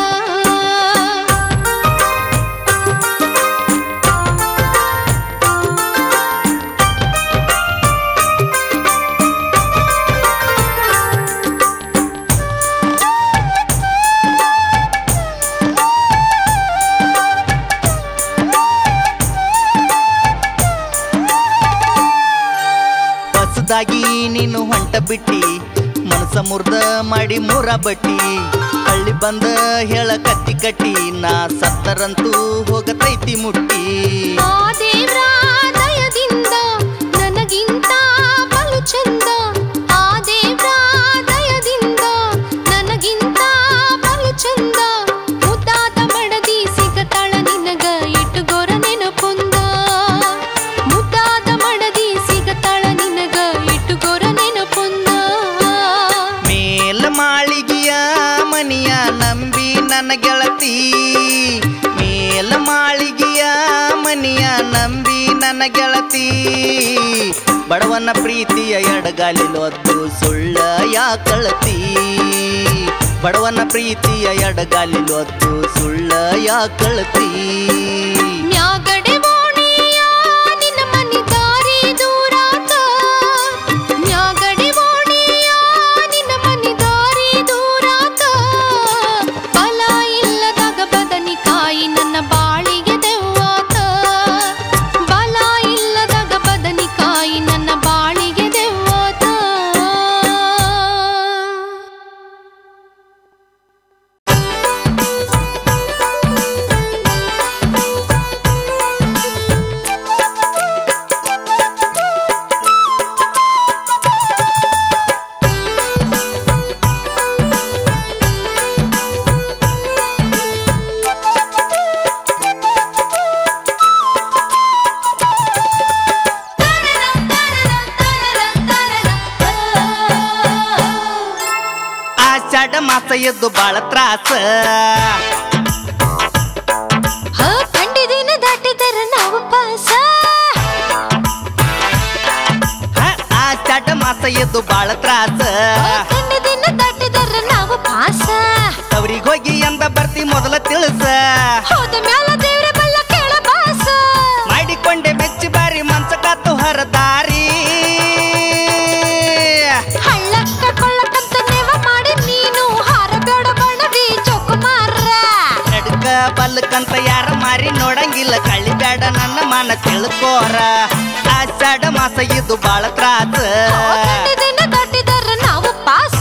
ಮುದ್ದಾಗಿ ನೀನು ಹೊಂಟ ಬಿಟ್ಟಿ ಮನಸ ಮುರ್ದ ಮಾಡಿ ಮೂರ ಬಟ್ಟಿ ಹಳ್ಳಿ ಬಂದ ಹೇಳ ಕತ್ತಿ ಕಟ್ಟಿ ನಾ ಸತ್ತರಂತೂ ಹೋಗತೈತಿ ಮುಟ್ಟಿ ಆ ದೇವ್ರ ದಯದಿಂದ ನನಗಿಂತ ಬಲು ಚಂದ ಆ ದೇವ್ರ ದಯದಿಂದ ನನಗಿಂತ ಬಲು ಚಂದ ಮುದ್ದಾದ ಮಡದಿ ಸಿಗತಾಳ ನಿನಗ ಇಟ್ಟುಗೋರ ನೆನಪೊಂದ ಮುದ್ದಾದ ಮಡದಿ ಸಿಗತಾಳ ನಿನಗ ಇಟ್ಟುಗೋರ ನೆನಪೊಂದ ಮೇಲ ಮಾಳಿಗೆಯ ಮನಿಯ ನಂಬಿ ನನ್ನ ಗೆಳತಿ ಮೇಲ ಮಾಳಿಗೆಯ ಮನಿಯ ನಂಬಿ ನನ್ನ ಗೆಳತಿ ಬಡವನ ಪ್ರೀತಿಯ ಎಡಗಾಲಿಲೊದ್ದು ಸುಳ್ಳ ಯಾಕಳತಿ ಬಡವನ ಪ್ರೀತಿಯ ಎಡಗಾಲಿಲೊದ್ದು ಸುಳ್ಳ ಯಾಕಳತಿ ಮ್ಯಾಗಡೆ ಓಣಿಯ ನಿನ್ನ ಮನಿ ದಾರಿ ದೂರಾತ ಮ್ಯಾಗಡೆ ಓಣಿಯ ನಿನ್ನ ಮನಿ ದಾರಿ ದೂರಾತ ಫಲ ಇಲ್ಲದಾಗ ಬದನಿಕಾಯಿ ನನ್ನ ಬಾಳಿಗೆ ದೆವ್ವಾತ ಬಲ ಇಲ್ಲದಾಗ ಬದನಿಕಾಯಿ ನನ್ನ ಬಾಳಿಗೆ ದೆವ್ವಾತ ಆಷಾಢ ಮಾಸ ಎದ್ದು ಬಾಳ ತ್ರಾಸ ಹ ಕಂಡಿದಿನ ದಾಟಿದರ ನಾವು ಪಾಸ ಹ, ಆಷಾಢ ಮಾಸ ಎದ್ದು ಬಾಳ ತ್ರಾಸ ಕಂಡಿದಿನ ದಾಟಿದರ ನಾವು ಪಾಸ ತವರಿಗೆ ಹೋಗಿ ಎಂದ ಬರ್ತಿ ಮೊದಲ ತಿಳಿಸ ಹೋದ ಮ್ಯಾಲ ದೇವ್ರ ಬಲ್ಲ ಕೇಳ ಬಾಸ ಮಾಡಿಕೊಂಡೆ ಮೆಚ್ಚಿ ಬಾರಿ ಮಂಚ ಕಾತು ಹರದಾರಿ ಹಳ್ಳಕ್ಕ ಕೊಳ್ಳಕ್ಕಂತ ನೇವ ಮಾಡಿ ನೀನು ಹಾರಬೇಡ ಬಣವಿ ಚೌಕುಮಾರ ನಡ್ಕ ಬಲ್ಕಂತ ಯಾರ ಮಾರಿ ನೋಡಂಗಿಲ್ಲ ಕಳ್ಳಿ ಬೇಡ ನನ್ನ ಮನ ತಿಳ್ಕೋರ ಆಷಾಢ ಮಾಸ ಇದು ಬಾಳ ತ್ರಾಸ ಕಂಡಿದಿನ ದಾಟಿದರ ನಾವು ಪಾಸ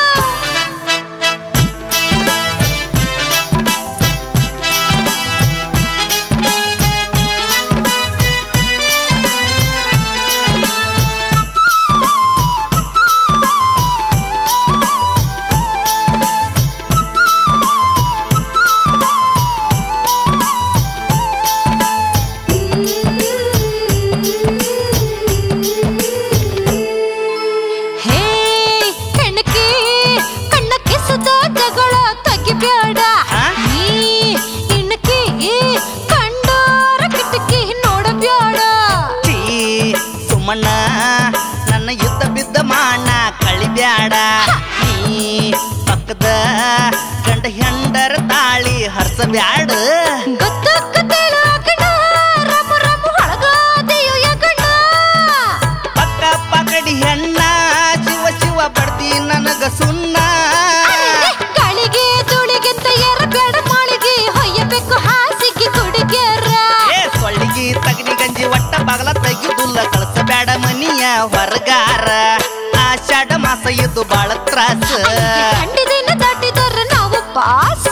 ಹೇ ಕಣಕಿ ಕಣ್ಣ ಕಿಸದ ಜಗಳ ತೆಗಿಬ್ಯಾಡ ಆ? ನೀ ಇಣಕಿ ಕಂಡೋರ ಕಿಟಕಿ ನೋಡಬ್ಯಾಡ ಛೀ, ಸುಮಣ್ಣ ನನ್ನ ಯುದ್ಧ ಬಿದ್ದ ಮಾಣ ಕಳಿಬ್ಯಾಡ ನೀ ಪಕ್ಕದ ಗಂಡ ಹೆಂಡರ ತಾಳಿ ಹರ್ಸಬ್ಯಾಡ ಗೊತ್ತಕ್ಕತ್ತೇಳು ಅಗಣ ರಮು ರಮು ಹೊಳಗಾದೆಯು ಯಗಣ ಪಕ್ಕ ಪಕಡಿ ಹೆಣ್ಣ ಶಿವ ಶಿವ ಬಡ್ತಿ ನನಗ ಸುಣ್ಣ ಗಳಿಗೆ ಧೂಳಿಗೆಂತ ಏರಬೇಡ ಮಾಳಿಗೆ ಹೊಯ್ಯಬೇಕು ಹಾಸಿಗೆ ಕುಡಿಗೆರ ಏ ಸೊಳ್ಳಿಗಿ ತಗಡಿ ಗಂಜಿ ಒಟ್ಟ ಬಗಲ ತೆಗಿದುಲ್ಲ ಕಳ್ಸಬ್ಯಾಡ ಮನಿಯ ಹೊರಗಾರ ಆಷಾಢ ಮಾಸ ಇದು ಬಾಳ ತ್ರಾಸ ಕಂಡಿದಿನ ದಾಟಿದರ ನಾವು ಪಾಸ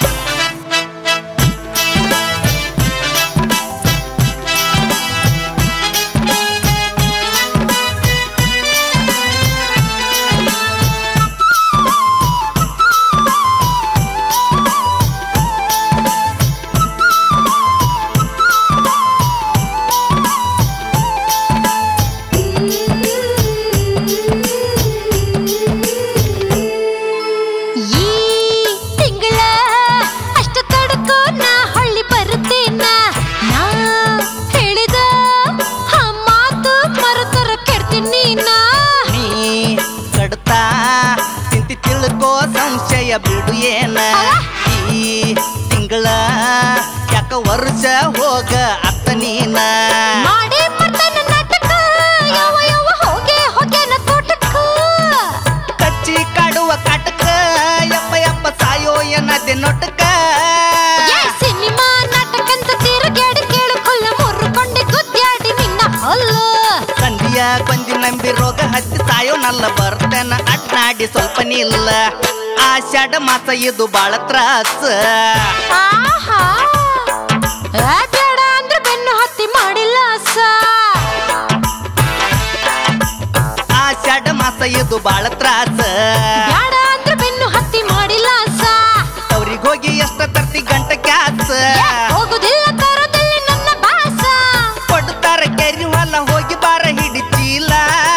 ಈ ತಿಂಗಳ ಅಷ್ಟ ತಡಕೋ ನಾ ಹೊಳ್ಳಿ ಬರುತ್ತೇನ ನಾ ಹೇಳಿದ ಆ ಮಾತು ಮರತರ ಕೆಡ್ತೀನಿ ನಾ ನೀ ಕಡ್ತಾ ತಿಂತಿ ತಿಳ್ಕೋ ಸಂಶಯ ಬಿಡು ಏನ ಈ ತಿಂಗಳ ಯಾಕ ವರ್ಷ ಹೋಗ ಅತ್ತ ನೀನ ಮಾಡಿ ಮರ್ತನ ನಾಟಕ ಯಾವ ಯಾವ ಹೋಗೆ ಹೋಗ್ಯಾನ ತೋಟಕ್ಕ ಕಚ್ಚಿ ಕಾಡುವ ಕಾಟಕ ಯಪ್ಪ ಯಪ್ಪ ಸಾಯೋ ಏನದೆ ನೊಟಕ ಏ ಸಿನಿಮಾ ನಾಟಕಂತ ತಿರುಗಾಡಿ ಕೇಳು ಕೊಲ್ಲ ಮುರ್ಕೊಂಡೆ ಗುದ್ದಾಡಿ ನಿನ್ನ ಹಲ್ಲು ಸಂಧಿಯ ಕೊಂದಿ ನಂಬಿ ರೋಗ ಕಾಯೋನಲ್ಲ ಬರ್ತೇನ ಅಡ್ನಾಡಿ ಸ್ವಲ್ಪ ನಿಲ್ಲ ಆಷಾಢ ಮಾಸ ಇದು ಬಾಳ ತ್ರಾಸ ಆಹಾ ಆ ಬೇಡ ಅಂದ್ರೆ ಬೆನ್ನು ಹತ್ತಿ ಮಾಡಿಲ್ಲ ಸ ಆಷಾಢ ಮಾಸ ಇದು ಬಾಳ ತ್ರಾಸ ಬೇಡ ಅಂದ್ರೆ ಬೆನ್ನು ಹತ್ತಿ ಮಾಡಿಲ್ಲ ಸ ಅವ್ರಿಗೆ ಹೋಗಿ ಎಷ್ಟ ತರ್ತಿ ಗಂಟ ಕ್ಯಾಸ ಹೋಗುದಿಲ್ಲ ತರದಲ್ಲಿ ನನ್ನ ಬಾಸ ಕೊಡ್ತಾರ ಕೆರಿ ಹೊಲ ಹೋಗಿ ಬಾರ ಹಿಡಿಚಿಲ್ಲ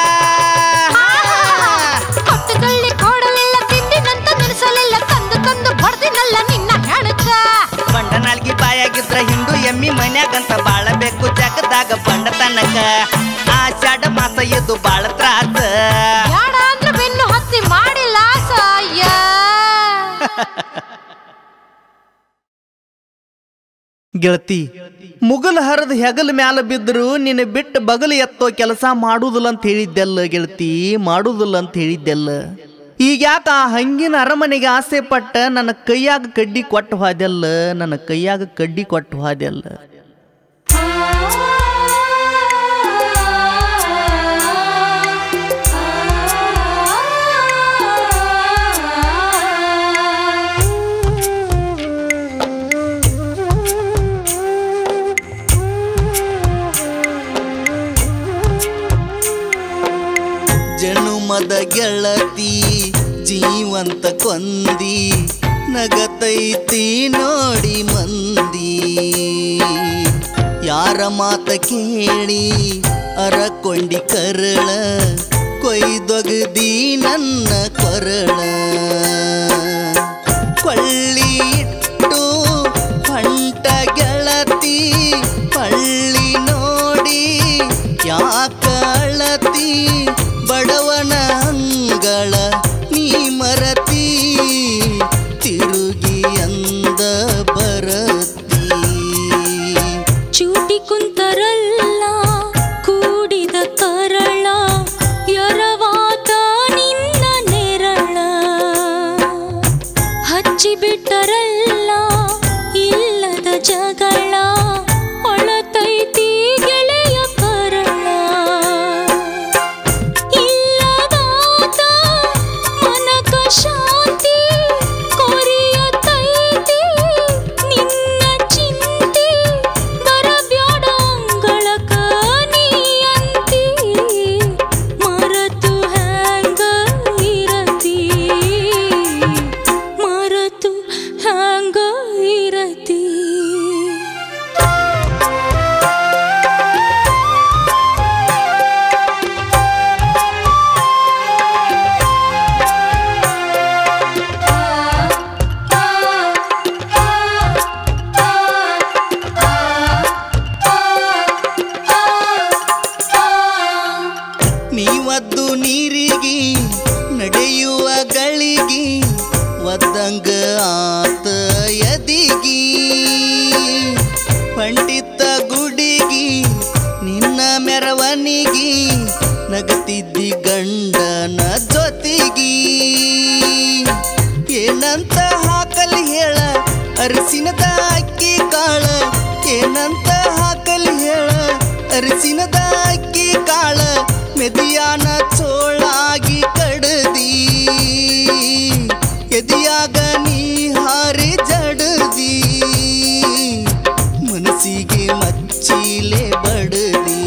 ಕೊಟ್ಟುಕೊಳ್ಳಿ ಕೊಡಲಿಲ್ಲ ತಿಂದಿನಂತ ನೆನೆಸಲಿಲ್ಲ ತಂದು ತಂದು ಬಡ್ದಿನಲ್ಲ ನಿನ್ನ ಹೆಣಕ ಬಂಡ ನಾಲ್ಗಿ ಬಾಯಾಗಿದ್ರ ಹಿಂಡು ಎಮ್ಮಿ ಮನ್ಯಾಗಂತ ಬಾಳಬೇಕು ಜಗದಾಗ ಬಂಡ ತನಕ ಆಷಾಢ ಮಾಸ ಇದು ಬಾಳ ತ್ರಾಸ ಬೇಡ ಅಂದ್ರೆ ಬೆನ್ನು ಹತ್ತಿ ಮಾಡಿಲ್ಲ ಸಾಯ ಗೆಳತಿ ಮುಗಲ್ ಹರಿದ ಹೆಗಲ ಮ್ಯಾಲ ಬಿದ್ರು ನಿನ್ನ ಬಿಟ್ಟು ಬಗಲು ಎತ್ತೋ ಕೆಲಸ ಮಾಡುದಿಲ್ಲ ಅಂತ ಹೇಳಿದ್ದೆಲ್ಲ ಗೆಳತಿ ಮಾಡುದಿಲ್ಲ ಅಂತ ಹೇಳಿದ್ದೆಲ್ಲ ಈಗ ಯಾಕ ಆ ಹಂಗಿನ ಅರಮನೆಗೆ ಆಸೆ ಪಟ್ಟ ನನ್ನ ಕೈಯಾಗ ಕಡ್ಡಿ ಕೊಟ್ಟು ಹೋದೆಲ್ಲ ನನ್ನ ಕೈಯಾಗ ಕಡ್ಡಿ ಕೊಟ್ಟು ಹೋದೆಲ್ಲ ಜನುಮದ ಗೆಳತಿ ಜೀವಂತ ಕೊಂದಿ ನಗತೈತಿ ನೋಡಿ ಮಂದಿ ಯಾರ ಮಾತ ಕೇಳಿ ಅರಕೊಂಡಿ ಕರಳ ಕೊಯ್ದೊಗದಿ ನನ್ನ ಕೊರಳ ಕೊಳ್ಳಿ ಇಟ್ಟು ಹೊಂಟ ಗೆಳತಿ ಪಳ್ಳಿ ನೋಡಿ ಯಾಕಳತಿ ಬಡವನ ಅಂಗಳ ನೀ ಮರತಿ ತಿರುಗಿ ಅಂದ ಬರತಿ ಚೂಟಿ ಕುಂತರಲ್ಲ ಕೂಡಿದ ಕರಳ ಎರವಾತ ನಿನ್ನ ನೆರಳ ಹಚ್ಚಿ ಬಿಟ್ಟರಲ್ಲ ಇಲ್ಲದ ಜಗಳ ಒಳತೈತಿ ಗೆಳೆಯ ಕರಳ ಇಲ್ಲದಾತ ಮನಕ ಶಾಂತಿ ಕೊರಿಯತೈತಿ ನಿನ್ನ ಚಿಂತೆ ಬರಬ್ಯಾಡ ಅಂಗಳಕ ನೀ ಅಂತಿ ಮರತು ಹ್ಯಾಂಗ ಇರತಿ ಮರತು ಹ್ಯಾಂಗ ಇರತಿ ನೀವದ್ದು ನೀರಿಗಿ ನಡೆಯುವ ಗಳಿಗಿ ಒದ್ದಂಗ ಆತ ಎದಿಗಿ ಪಂಡಿತ ಗುಡಿಗಿ ನಿನ್ನ ಮೆರವಣಿಗಿ ನಗತಿದ್ದಿ ಗಂಡನ ಜೊತೆಗಿ ಏನಂತ ಹಾಕಲಿ ಹೇಳ ಅರಸಿನದ ಅಕ್ಕಿ ಕಾಳ ಏನಂತ ಹಾಕಲಿ ಹೇಳ ಅರಸಿನದ ಅಕ್ಕಿ ಕಾಳ ಮೆದಿಯಾನ ಚೋಳಾಗಿ ಕಡದಿ ಎದಿಯಾಗ ನೀ ಹಾರಿ ಜಡದಿ ಮನಸ್ಸಿಗೆ ಮಚ್ಚಿಲೆ ಬಡದಿ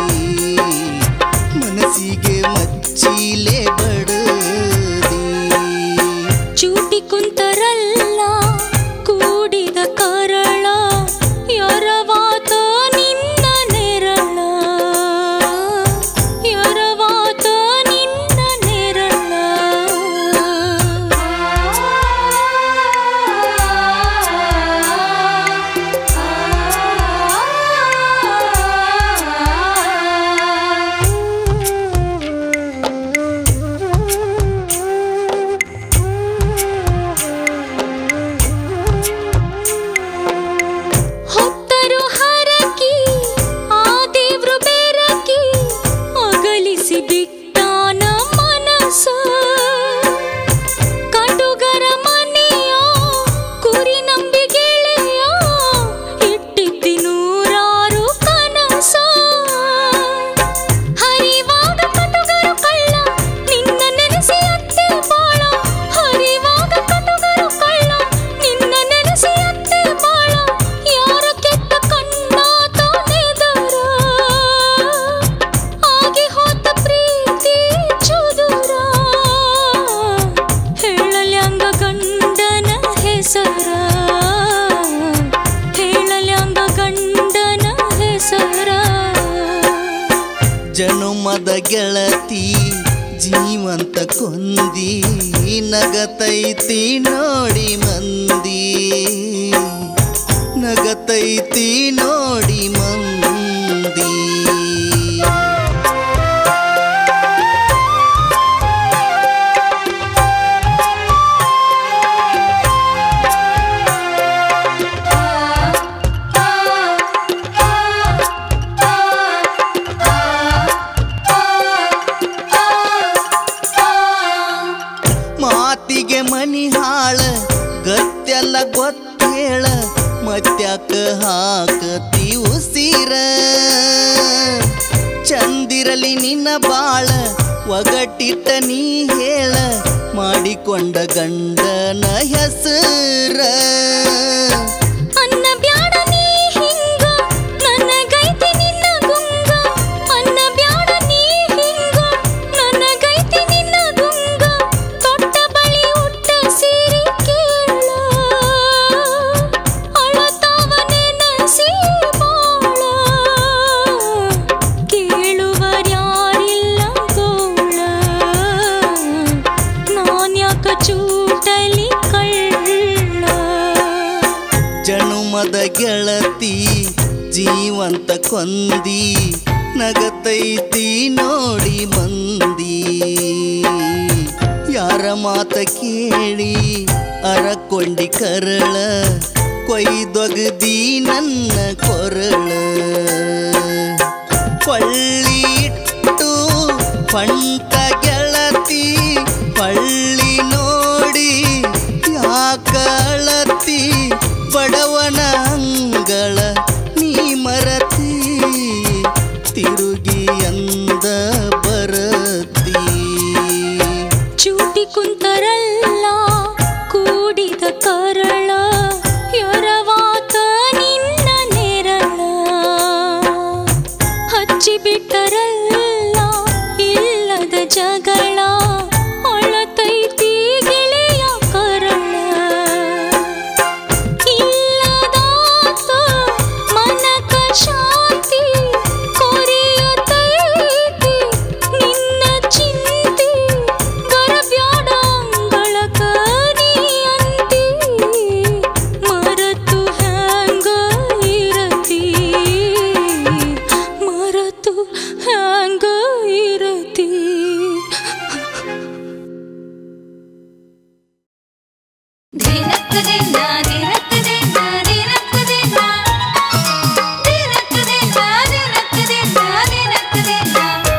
ಮನಸ್ಸಿಗೆ ಮಚ್ಚಿಲೆ ಬಡದಿ ಚೂಟಿ ಕುಂತರಲ್ಲ ಕೂಡಿದ ಕರಳ ಎರವಾತ ನಿನ್ನ ನೆರಳ ಎರವಾತ ನಿನ್ನ ನೆರಳ ಜನುಮದ ಗೆಳತಿ ಜೀವಂತ ಕೊಂದಿ ನಗತೈತಿ ನೋಡಿ ಮಂದಿ ನಗತೈತಿ ನೋಡಿ ಮಂದಿ ಮಾತಿಗೆ ಮನಿ ಹಾಳ ಗತ್ತೆಲ್ಲ ಗೊತ್ತೇಳ ಮತ್ಯಾಕ ಹಾಕತಿ ಉಸಿರ ಚಂದಿರಲಿ ನಿನ್ನ ಬಾಳ ಒಗಟಿಟ್ಟ ನೀ ಹೇಳ ಮಾಡಿಕೊಂಡ ಗಂಡನ ಹೆಸರ ಅನ್ನ ಬ್ಯಾಡ ನೀ ಹಿಂಗ ನನಗೈತಿ ನಿನ್ನ ಗುಂಗ ಅನ್ನ ಬ್ಯಾಡ ನೀ ಹಿಂಗ ನನಗೈತಿ ನಿನ್ನ ಗುಂಗ ತೊಟ್ಟ ಬಳಿ ಉಟ್ಟ ಸೀರೆ ಕೇಳ ಅಳತಾವನೆ ನಸಿ ಬಾಳ ಕೇಳುವರ್ಯಾರಿಲ್ಲ ಗೋಳ ನಾನ್ಯಾಕ ಚೂಟಲಿ ಕಳ್ಳ ಜನುಮದ ಗೆಳತಿ ಜೀವಂತ ಕೊಂದಿ ನಗತೈತಿ ನೋಡಿ ಮಂದಿ ಯಾರ ಮಾತ ಕೇಳಿ ಅರಕೊಂಡಿ ಕರಳ ಕೊಯ್ದೊಗದಿ ನನ್ನ ಕೊರಳ ಕೊಳ್ಳಿಟ್ಟು ಪಂಟ ಗೆಳತಿ ಪಳ್ಳಿ ನೋಡಿ ಯಾಕಳತಿ ಬಡವನ ಅಂಗಳ ನೀ ಮರತಿ ತಿರುಗಿ ಅಂದ ಬರತಿ ಚೂಟಿ ಕುಂತರಲ್ಲ ಕೂಡಿದ ಕರಳ ಎರವಾತ ನಿನ್ನ ನೆರಳ ಹಚ್ಚಿ ಬಿಟ್ಟರಲ್ಲ ಇಲ್ಲದ ಜಗಳ ಅಳತೈತಿ ಗೆಳೆಯ ಕರಳ ಇಲ್ಲದಾತ ಮನಕ ಶಾಂತಿ ಕೊರೆಯತೈತಿ ನಿನ್ನ ಚಿಂತೆ ಬರಬ್ಯಾಡ ಅಂಗಳಕ ನೀ ಅಂತಿ ಮರತು ಹ್ಯಾಂಗ ಇರತಿ ಮರತು ಹ್ಯಾಂಗ ಇರತಿ ದಿನಕ್ಕದಿನ ದಿನಕ್ಕದಿನ ದಿನಕ್ಕದಿನ ದಿನಕ್ಕದಿನ ದಿನಕ್ಕದಿನ ದಿನಕ್ಕದಿನ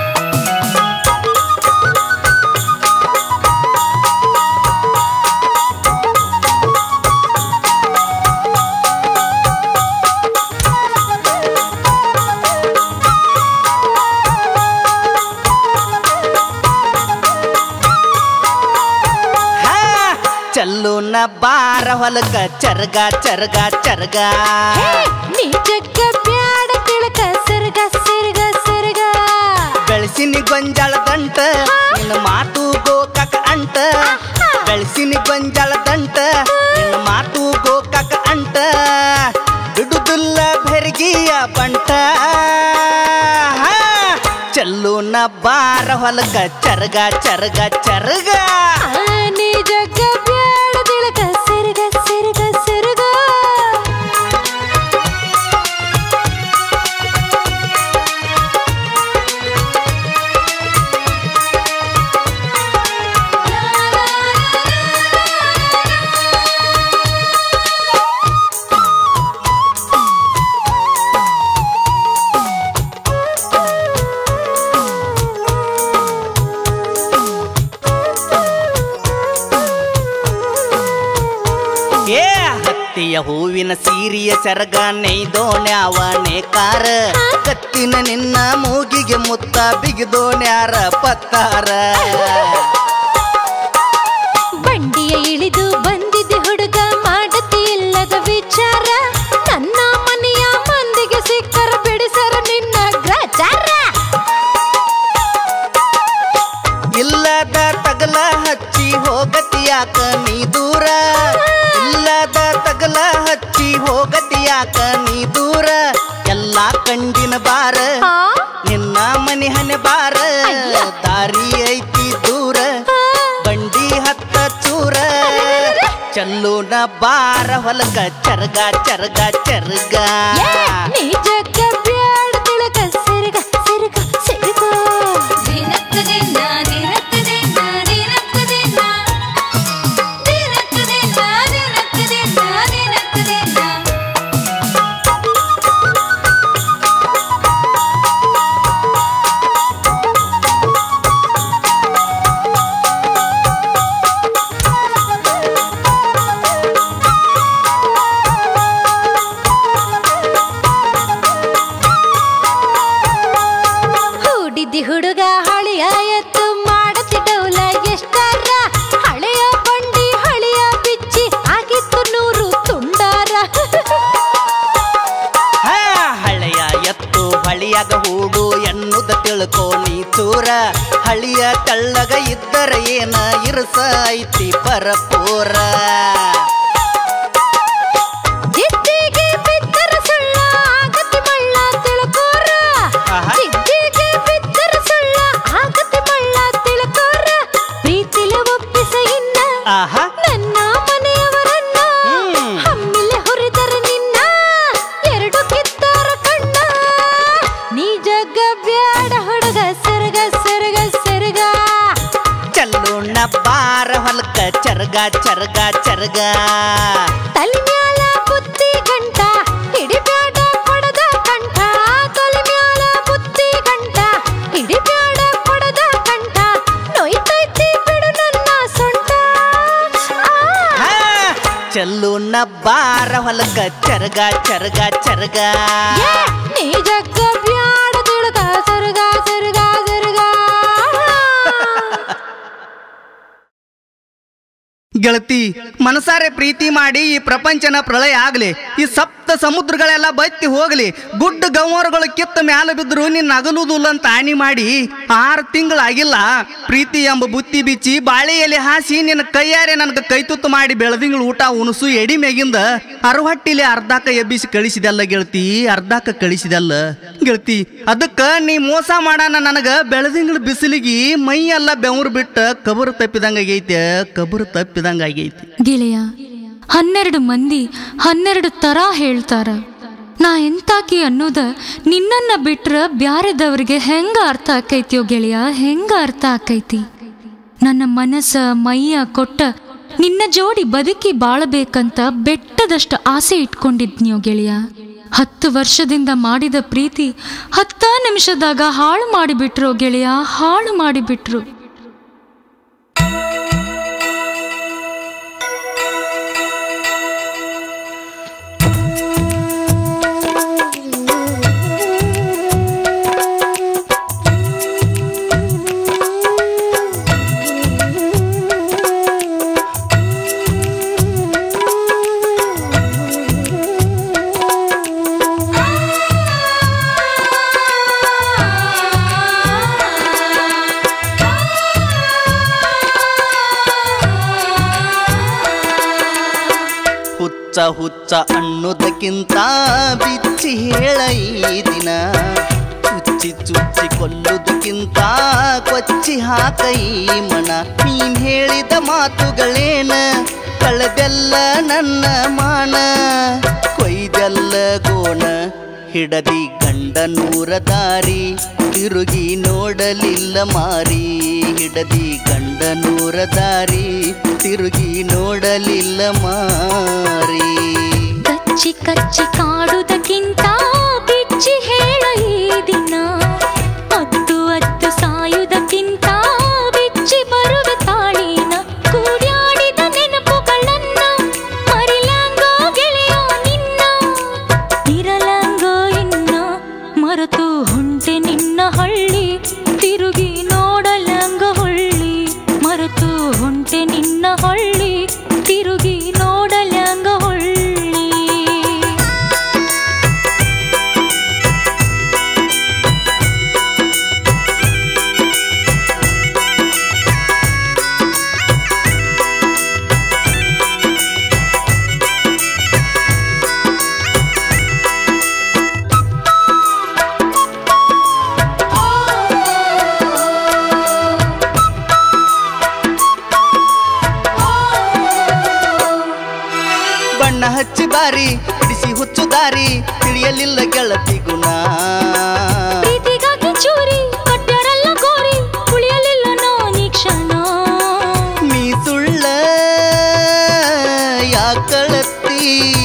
ಹಾ, ಚಲ್ಲುನ ಬಾರ ಹೊಲಕ ಚರ್ಗ ಚರ್ಗ ಚರ್ಗ ನೀ ಜಗ್ಗ ಬ್ಯಾಡ ತಿಳಕ ಸರಗ ಸರಗ ಸರಗ ಬೆಳಸಿನಿ ಗೊಂಜಾಳ ದಂಟ ನಿನ್ನ ಮಾತು ಗೋಕಾಕ ಅಂಟ ಬೆಳಸಿನಿ ಗೊಂಜಾಳ ದಂಟ ನಿನ್ನ ಮಾತು ಗೋಕಾಕ ಅಂಟ ಬಿಡುದಿಲ್ಲ ಬೆರಗಿಯ ಬಂಟ ಹಾ, ಚಲ್ಲುನ ಬಾರ ಹೊಲಕ ಚರ್ಗ ಚರ್ಗ ಚರ್ಗ ಆ, ನೀ ಜಗ್ಗ ಬ್ಯಾಡ ತಿಳಕ ಸರಗ ಸರಗ ಸರಗ ಏ ಹತ್ತಿಯ ಹೂವಿನ ಸೀರಿಯ ಚರಗ ನೇಯ್ದೋಣ್ಯಾವ ನೇಕಾರ ಕತ್ತಿನ ನಿನ್ನ ಮೂಗಿಗೆ ಮುತ್ತ ಬಿಗಿದೋಣ್ಯಾರ ಪತ್ತಾರ ಬಂಡಿಯ ಇಳಿದು ಬಂದಿದ್ದೆ ಹುಡುಗ ಮಾಡತಿ ಇಲ್ಲದ ವಿಚಾರ ನನ್ನ ಮನೆಯ ಮಂದಿಗೆ ಸಿಕ್ಕರ ಬಿಡಿಸರ ನಿನ್ನ ಗ್ರಚಾರ ಇಲ್ಲದ ತಗಲ ಹಚ್ಚಿ ಹೋಗತಿಯಾಕ ನೀ ದೂರ ಇಲ್ಲದ ತಗಲ ಹಚ್ಚಿ ಹೋಗತಿಯಾಕ ನೀ ದೂರ ಎಲ್ಲಾ ಕಂಡಿನ ಬಾರ ಆ? ನಿನ್ನ ಮನೆ ಹನೆ ಬಾರ ಬಾರ ಹೊಲಕ ಚರ್ಗ ಚರ್ಗ ಚರ್ಗ ನೀ ಜಗ್ಗ ಬ್ಯಾಡ ತಿಳಕ ಸಿರಗ ಸಿರಗ ಸಿರಗ ದಿನಕ್ಕದಿನ ದಿನಕ್ಕದಿನ ದಿನಕ್ಕದಿನ ದಿನಕ್ಕದಿನ ದಿನಕ್ಕದಿನ ದಿನಕ್ಕದಿನ ಹೂಡಿದ್ದಿ ಹುಡುಗ ಹಳಿಯ ಎತ್ತು ಮಾಡತಿ ಡೌಲ ಎಷ್ಟಾರ ಹಳೆಯ ಬಂಡಿ ಹಳಿಯ ಬಿಚ್ಚಿ ಆಗಿತ್ತು ನೂರು ತುಂಡಾರ ಹಾ, ಹಳೆಯ ಎತ್ತು ಹಳಿಯಾಗ ಹೂಡು ಎನ್ನುದ ತಿಳ್ಕೋ ನೀ ಚೂರ ಹಳಿಯ ತಳ್ಳಗ ಇದ್ದರ ಏನ ಇರಸ ಐತಿ ಪರಪೂರ ಜಿದ್ದಿಗೆ ಬಿದ್ದರ ಸುಳ್ಳ ಆಗತಿ ಮಳ್ಳ ತಿಳ್ಕೋರ ಆಹಾ. ಜಿದ್ದಿಗೆ ಬಿದ್ದರ ಸುಳ್ಳ ಆಗತಿ ಮಳ್ಳ ತಿಳ್ಕೋರ ಪ್ರೀತಿಲೆ ಒಪ್ಪಿಸ ಇನ್ನ ಆಹಾ ನನ್ನ ಮನೆಯವರನ್ನ ಹ್ಮ್. ಹಮ್ಮಿಲೆ ಹುರಿದರ ನಿನ್ನ ಎರಡು ಕಿತ್ತಾರ ಕಣ್ಣ ನೀ ಜಗ್ಗ ಬ್ಯಾಡ ಹುಡುಗ ಸರಗ ಸರಗ ಸರಗ ಚಲ್ಲುಣ್ಣ ಬಾರ ಹೊಲಕ ಚರ್ಗ ಚರ್ಗ ಚರ್ಗ ತಲೆ ಮ್ಯಾಲ ಬುತ್ತಿ ಗಂಟ ಹಿಡಿಬ್ಯಾಡ ಕೊಡದ ಕಂಠ ತಲೆ ಮ್ಯಾಲ ಬುತ್ತಿ ಗಂಟ ಹಿಡಿಬ್ಯಾಡ ಕೊಡದ ಕಂಠ ನೋಯ್ತೈತಿ ಬಿಡು ನನ್ನ ಸೊಂಟ ಆ. ಹಾ, ಚಲ್ಲುಣ್ಣ ಬಾರ ಹೊಲಕ ಚರ್ಗ ಚರ್ಗ ಚರ್ಗ ಏ, ನೀ ಜಗ್ಗ ಬ್ಯಾಡ ತಿಳ್ಕ ಸರ್ಗ ಸರ್ಗ ಸರ್ಗ ಗೆಳತಿ ಮನಸಾರೆ ಪ್ರೀತಿ ಮಾಡಿ ಈ ಪ್ರಪಂಚನ ಪ್ರಳಯ ಆಗ್ಲಿ ಈ ಸಪ್ತ ಸಮುದ್ರಗಳೆಲ್ಲ ಬತ್ತಿ ಹೋಗ್ಲಿ ಗುಡ್ಡ ಗಂವರುಗಳು ಕಿತ್ತ ಮ್ಯಾಲ ಬಿದ್ರು ನಿನ್ನ ಅಗಲುದಿಲ್ಲ ಅಂತ ಆಣಿ ಮಾಡಿ ಆರು ತಿಂಗಳಾಗಿಲ್ಲ ಪ್ರೀತಿ ಎಂಬ ಬುತ್ತಿ ಬಿಚ್ಚಿ ಬಾಳೆ ಎಲೆ ಹಾಸಿ ನಿನ್ನ ಕೈಯಾರೆ ನನಗೆ ಕೈ ತುತ್ತು ಮಾಡಿ ಬೆಳದಿಂಗಳು ಊಟ ಉಣಸು ಎಡಿ ಮ್ಯಾಗಿಂದ ಅರವಟ್ಟಿಲಿ ಅರ್ಧಾಕ ಎಬ್ಬಿಸಿ ಕಳಿಸಿದಲ್ಲ ಗೆಳತಿ ಅರ್ಧಾಕ ಕಳಿಸಿದಲ್ಲ ಗೆಳತಿ ಅದಕ್ಕ ನೀ ಮೋಸ ಮಾಡಾನ ನನಗ ಬೆಳದಿಂಗಳ ಬಿಸಿಲಿಗೆ ಮೈ ಎಲ್ಲ ಬೆವರು ಬಿಟ್ಟ ಕಬರು ತಪ್ಪಿದಂಗ ಆಗೈತೆ ಕಬರು ತಪ್ಪಿದಂಗ ಆಗೈತಿ ಗೆಳೆಯ ಹನ್ನೆರಡು ಮಂದಿ ಹನ್ನೆರಡು ತರ ಹೇಳ್ತಾರ ನಾ ಎಂತಾಕಿ ಅನ್ನೋದ ನಿನ್ನನ್ನ ಬಿಟ್ರ ಬ್ಯಾರೆದವ್ರಿಗೆ ಹೆಂಗ ಅರ್ಥ ಆಕೈತಿಯೋ ಗೆಳೆಯ ಹೆಂಗ ಅರ್ಥ ಆಕೈತಿ ನನ್ನ ಮನಸ್ಸ ಮೈಯ ಕೊಟ್ಟ ನಿನ್ನ ಜೋಡಿ ಬದುಕಿ ಬಾಳಬೇಕಂತ ಬೆಟ್ಟದಷ್ಟು ಆಸೆ ಇಟ್ಕೊಂಡಿದ್ನ್ಯೋ ಗೆಳೆಯ ಹತ್ತು ವರ್ಷದಿಂದ ಮಾಡಿದ ಪ್ರೀತಿ ಹತ್ತ ನಿಮಿಷದಾಗ ಹಾಳು ಮಾಡಿಬಿಟ್ರು ಗೆಳೆಯ ಹಾಳು ಮಾಡಿಬಿಟ್ರು ಹುಚ್ಚ ಹುಚ್ಚ ಅನ್ನೋದಕ್ಕಿಂತ ಬಿಚ್ಚಿ ಹೇಳ ಈ ದಿನ ಚುಚ್ಚಿ ಚುಚ್ಚಿ ಕೊಲ್ಲುದಕ್ಕಿಂತ ಕೊಚ್ಚಿ ಹಾಕ ಈ ಮನ ನೀನ್ ಹೇಳಿದ ಮಾತುಗಳೇನ ಕಳೆದೆಲ್ಲ ನನ್ನ ಮಾನ ಕೊಯ್ದೆಲ್ಲ ಗೋಣ ಹಿಡದಿ ಗಂಡ ನೂರ ದಾರಿ ತಿರುಗಿ ನೋಡಲಿಲ್ಲ ಮಾರಿ ಹಿಡದಿ ಗಂಡ ನೂರ ದಾರಿ ತಿರುಗಿ ನೋಡಲಿಲ್ಲ ಮಾರಿ ಕಚ್ಚಿ ಕಚ್ಚಿ ಕಾಡುವುದಕ್ಕಿಂತ ಬಿಚ್ಚಿ ಹೇಳ ಈ ದಿನ ಅತ್ತು ಅತ್ತು ಸಾಯುವುದಕ್ಕಿಂತ ಬಿಚ್ಚಿ ಬರುವ ತಾಳಿನ ಕೂಡ್ಯಾಡಿದ ನೆನಪುಗಳನ್ನ ಮರಿಲಂಗೋ ಗೆಳೆಯೋ ನಿನ್ನ ಇರಲಂಗೋ ಇನ್ನ ಮರೆತು ಹೊಂಟೆ ನಿನ್ನ ಹಳ್ಳಿ ತಿರುಗಿ ನೋಡಲಂಗ ಹೊಳ್ಳಿ ಮರೆತು ಹೊಂಟೆ ನಿನ್ನ ಹಳ್ಳಿ ತಿರುಗಿ ನೋಡಲಂಗ ಹೊಳ್ಳಿ ದಾರಿ ಬಿಡಿಸಿ ಹುಚ್ಚು ದಾರಿ ತಿಳಿಯಲಿಲ್ಲ ಗೆಳತಿ ಗುಣ ಪ್ರೀತಿಗಾಗಿ ಚೂರಿ ಕಟ್ಟಾರಲ್ಲ ಗೋರಿ ಉಳಿಯಲಿಲ್ಲ ನಾನೀ ಕ್ಷಣ ನೀ ಸುಳ್ಳ ಯಾಕಳತ್ತಿ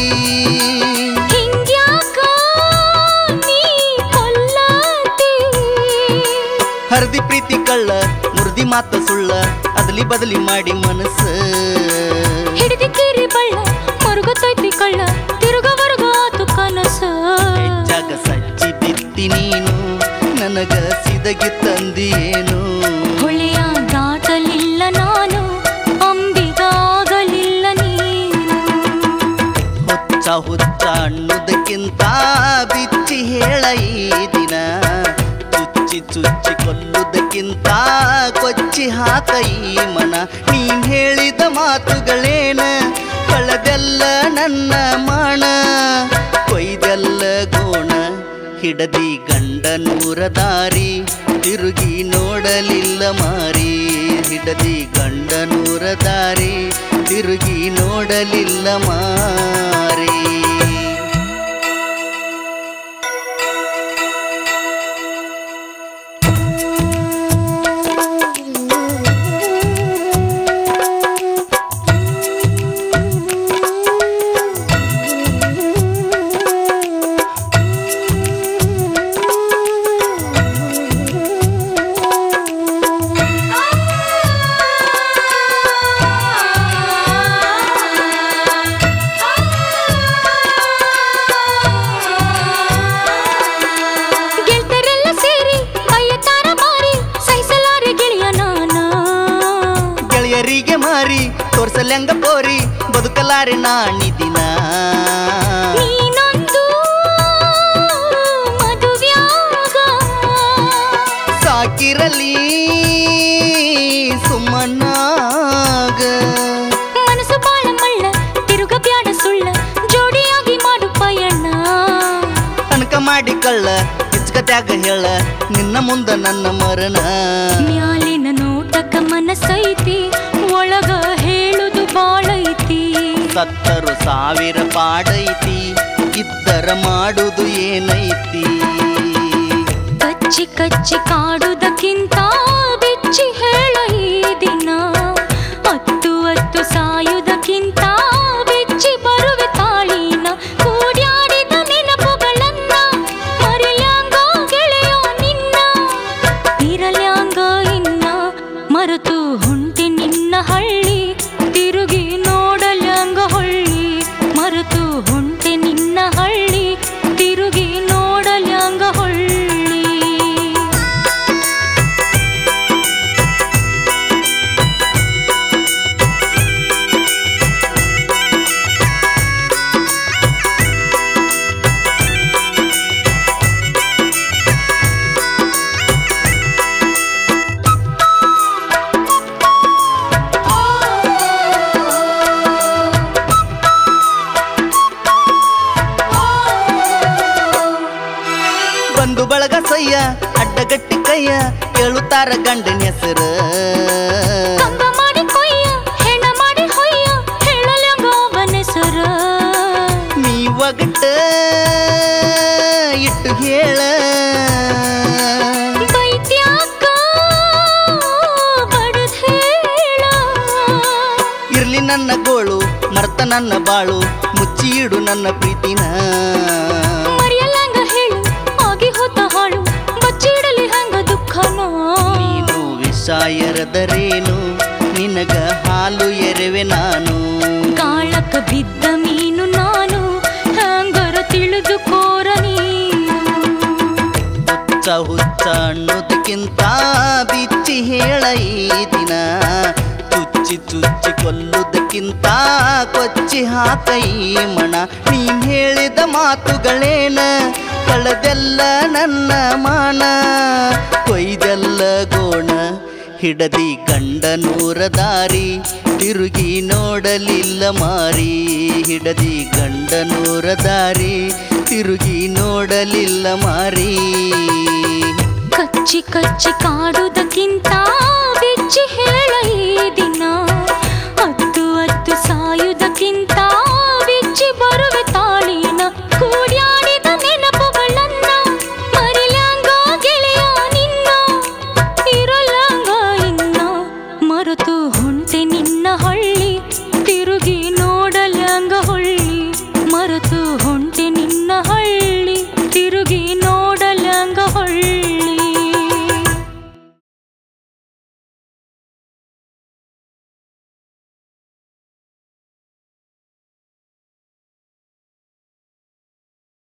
ಹಿಂಗ್ಯಾಕ ನೀ ಕೊಲ್ಲತಿ ಹರದಿ ಪ್ರೀತಿ ಕಳ್ಳ ಮುರ್ದಿ ಮಾತ ಸುಳ್ಳ ಅದಲಿ ಬದಲಿ ಮಾಡಿ ಮನಸ್ಸ ಹಿಡಿದಿ ಕೀರಿ ಬಳ್ಳ ಮರುಗುತ್ತೈತಿ ಕಳ್ಳ ತಿರುಗವರೆಗೂ ಆತು ಕನಸ ಜಾಗ ಸಜ್ಜಿ ಬಿತ್ತಿ ನೀನು ನನಗ ಸಿದಗಿ ತಂದಿಯೇನು ಹೊಳೆಯ ದಾಟಲಿಲ್ಲ ನಾನು ಅಂಬಿಗಾಗಲಿಲ್ಲ ನೀನು ಹುಚ್ಚ ಹುಚ್ಚ ಅನ್ನೋದಕ್ಕಿಂತ ಬಿಚ್ಚಿ ಹೇಳ ಈ ದಿನ ಚುಚ್ಚಿ ಚುಚ್ಚಿ ಕೊಲ್ಲುವುದಕ್ಕಿಂತ ಕೊಚ್ಚಿ ಹಾಕ ಈ ಮನ ನೀನ್ ಹೇಳಿದ ಮಾತುಗಳೇನ ಕಳೆದೆಲ್ಲ ನನ್ನ ಮಾಣ ಕೊಯ್ದೆಲ್ಲ ಗೋಣ ಹಿಡದಿ ಗಂಡನೂರ ದಾರಿ ತಿರುಗಿ ನೋಡಲಿಲ್ಲ ಮಾರಿ ಹಿಡದಿ ಗಂಡನೂರ ದಾರಿ ತಿರುಗಿ ನೋಡಲಿಲ್ಲ ಮಾರಿ ಗೆಳ್ತರೆಲ್ಲ ಸೇರಿ ಬಯ್ಯತಾರ ಮಾರಿ ಸಹಿಸಲಾರೆ ಗೆಳೆಯ ನಾನ ಗೆಳೆಯರಿಗೆ ಮಾರಿ ತೋರ್ಸಲ್ಯಂಗ ಬೋರಿ ಬದುಕಲಾರೆ ನಾಣಿ ದಿನ ನೀನೊಂದು ಮದುವ್ಯಾಗ ಸಾಕಿರಲಿ ಸುಮ್ಮನಾಗ ಮನಸ್ಸು ಬಾಳ ಮಳ್ಳ ತಿರುಗ ಬ್ಯಾಡ ಸುಳ್ಳ ಜೋಡಿಯಾಗಿ ಮಾಡು ಪಯಣ ಅನ್ಕ ಮಾಡಿ ಕಳ್ಳ ಹಿಚ್ಕತ್ಯಾಗ ಹೇಳ ನಿನ್ನ ಮುಂದ ನನ್ನ ಮರಣ ಮ್ಯಾಲಿನ ನೋಟಕ ಮನಸ್ಸೈತಿ ಒಳಗ ಹೇಳುದು ಬಾಳೈತಿ ಸತ್ತರು ಸಾವಿರ ಪಾಡೈತಿ ಇದ್ದರ ಮಾಡುದು ಏನೈತಿ ಕಚ್ಚಿ ಕಚ್ಚಿ ಕಾಡುವುದಕ್ಕಿಂತ ಬಿಚ್ಚಿ ಹೇಳ ಈ ದಿನ ಹತ್ತು ಹತ್ತು ಸಾಯುವುದಕ್ಕಿಂತ ಬಿಚ್ಚಿ ಬರುವೆ ತಾಳಿನ ಕೂಡ್ಯಾಡಿದ ನೆನಪುಗಳನ್ನ ಮರೆಲ್ಯಾಂಗ ಗೆಳೆಯೋ ನಿನ್ನ ಇರಲ್ಯಾಂಗ ಇನ್ನ ಮರೆತು ಹೊಂಟಿ ನಿನ್ನ ಹಳ್ಳಿ ತಿರುಗಿ ನೋಡಲ್ಯಾಂಗ ಹೊಳ್ಳಿ ಮರೆತು ಹೊಂಟೆ ನಿನ್ನ ಹಳ್ಳಿ ತಿರುಗಿ ನೋಡಲ್ಯಾಂಗ ಹೊಳ್ಳಿ ಬಂದು ಬಳಗ ಸಯ್ಯ ಅಡ್ಡಗಟ್ಟಿ ಕೈಯ ಕೇಳುತ್ತಾರ ಗಂಡನ ಹೆಸರು ಕಂಬ ಮಾಡಿ ಕೊಯ್ಯ ಹೆಣ ಮಾಡಿ ಹೊಯ್ಯ ಹೇಳಲ್ಯಾಂಗ ಅವನೆಸರ ನೀ ಒಗಟ ಇಟ್ಟು ಹೇಳ ಬೈತ್ಯಾಕ ಬಡದ್ ಹೇಳ ಇರ್ಲಿ ನನ್ನ ಗೋಳು ಮರ್ತ ನನ್ನ ಬಾಳು ಮುಚ್ಚಿ ಇಡು ನನ್ನ ಪ್ರೀತಿನ ಮರೆಯಲ್ಯಾಂಗ ಹೇಳು ಆಗಿ ಹೋತ ಹಾಳು ಬಚ್ಚಿಡಲಿ ಹಂಗ ದುಃಖನ ನೀನು ವಿಷ ಎರೆದರೇನು ನಿನಗ ಹಾಲು ಎರೆವೆ ನಾನು ಕಾಳಕ ಬಿದ್ದ ಮೀನು ನಾನು ಹ್ಯಾಂಗರ ತಿಳಿದು ಕೋರ ನೀನು ಹುಚ್ಚ ಹುಚ್ಚ ಅನ್ನೋದಕ್ಕಿಂತ ಬಿಚ್ಚಿ ಹೇಳ ಈ ದಿನ ಚುಚ್ಚಿ ಚುಚ್ಚಿ ಕೊಲ್ಲುವುದಕ್ಕಿಂತ ಕೊಚ್ಚಿ ಹಾಕ ಈ ಮಣ ನೀನ್ ಹೇಳಿದ ಮಾತುಗಳೇನ ಕಳೆದೆಲ್ಲ ನನ್ನ ಮಾನ ಕೊಯ್ದೆಲ್ಲ ಗೋಣ ಹಿಡದಿ ಗಂಡನೂರ ದಾರಿ ತಿರುಗಿ ನೋಡಲಿಲ್ಲ ಮಾರಿ ಹಿಡದಿ ಗಂಡನೂರ ದಾರಿ ತಿರುಗಿ ನೋಡಲಿಲ್ಲ ಮಾರಿ ಕಚ್ಚಿ ಕಚ್ಚಿ ಕಾಡುವುದಕ್ಕಿಂತ ಬಿಚ್ಚಿ ಹೇಳ ಈ ದಿನ ಹತ್ತು ಹತ್ತು ಸಾಯುವುದಕ್ಕಿಂತ ಬಿಚ್ಚಿ ಬರುವೆ ಹೊಂಟೆ ನಿನ್ನ ಹಳ್ಳಿ ತಿರುಗಿ ನೋಡಲ್ಯಾಂಗ ಹೊಳ್ಳಿ ಮರೆತು ಹೊಂಟೆ ನಿನ್ನ ಹಳ್ಳಿ ತಿರುಗಿ ನೋಡ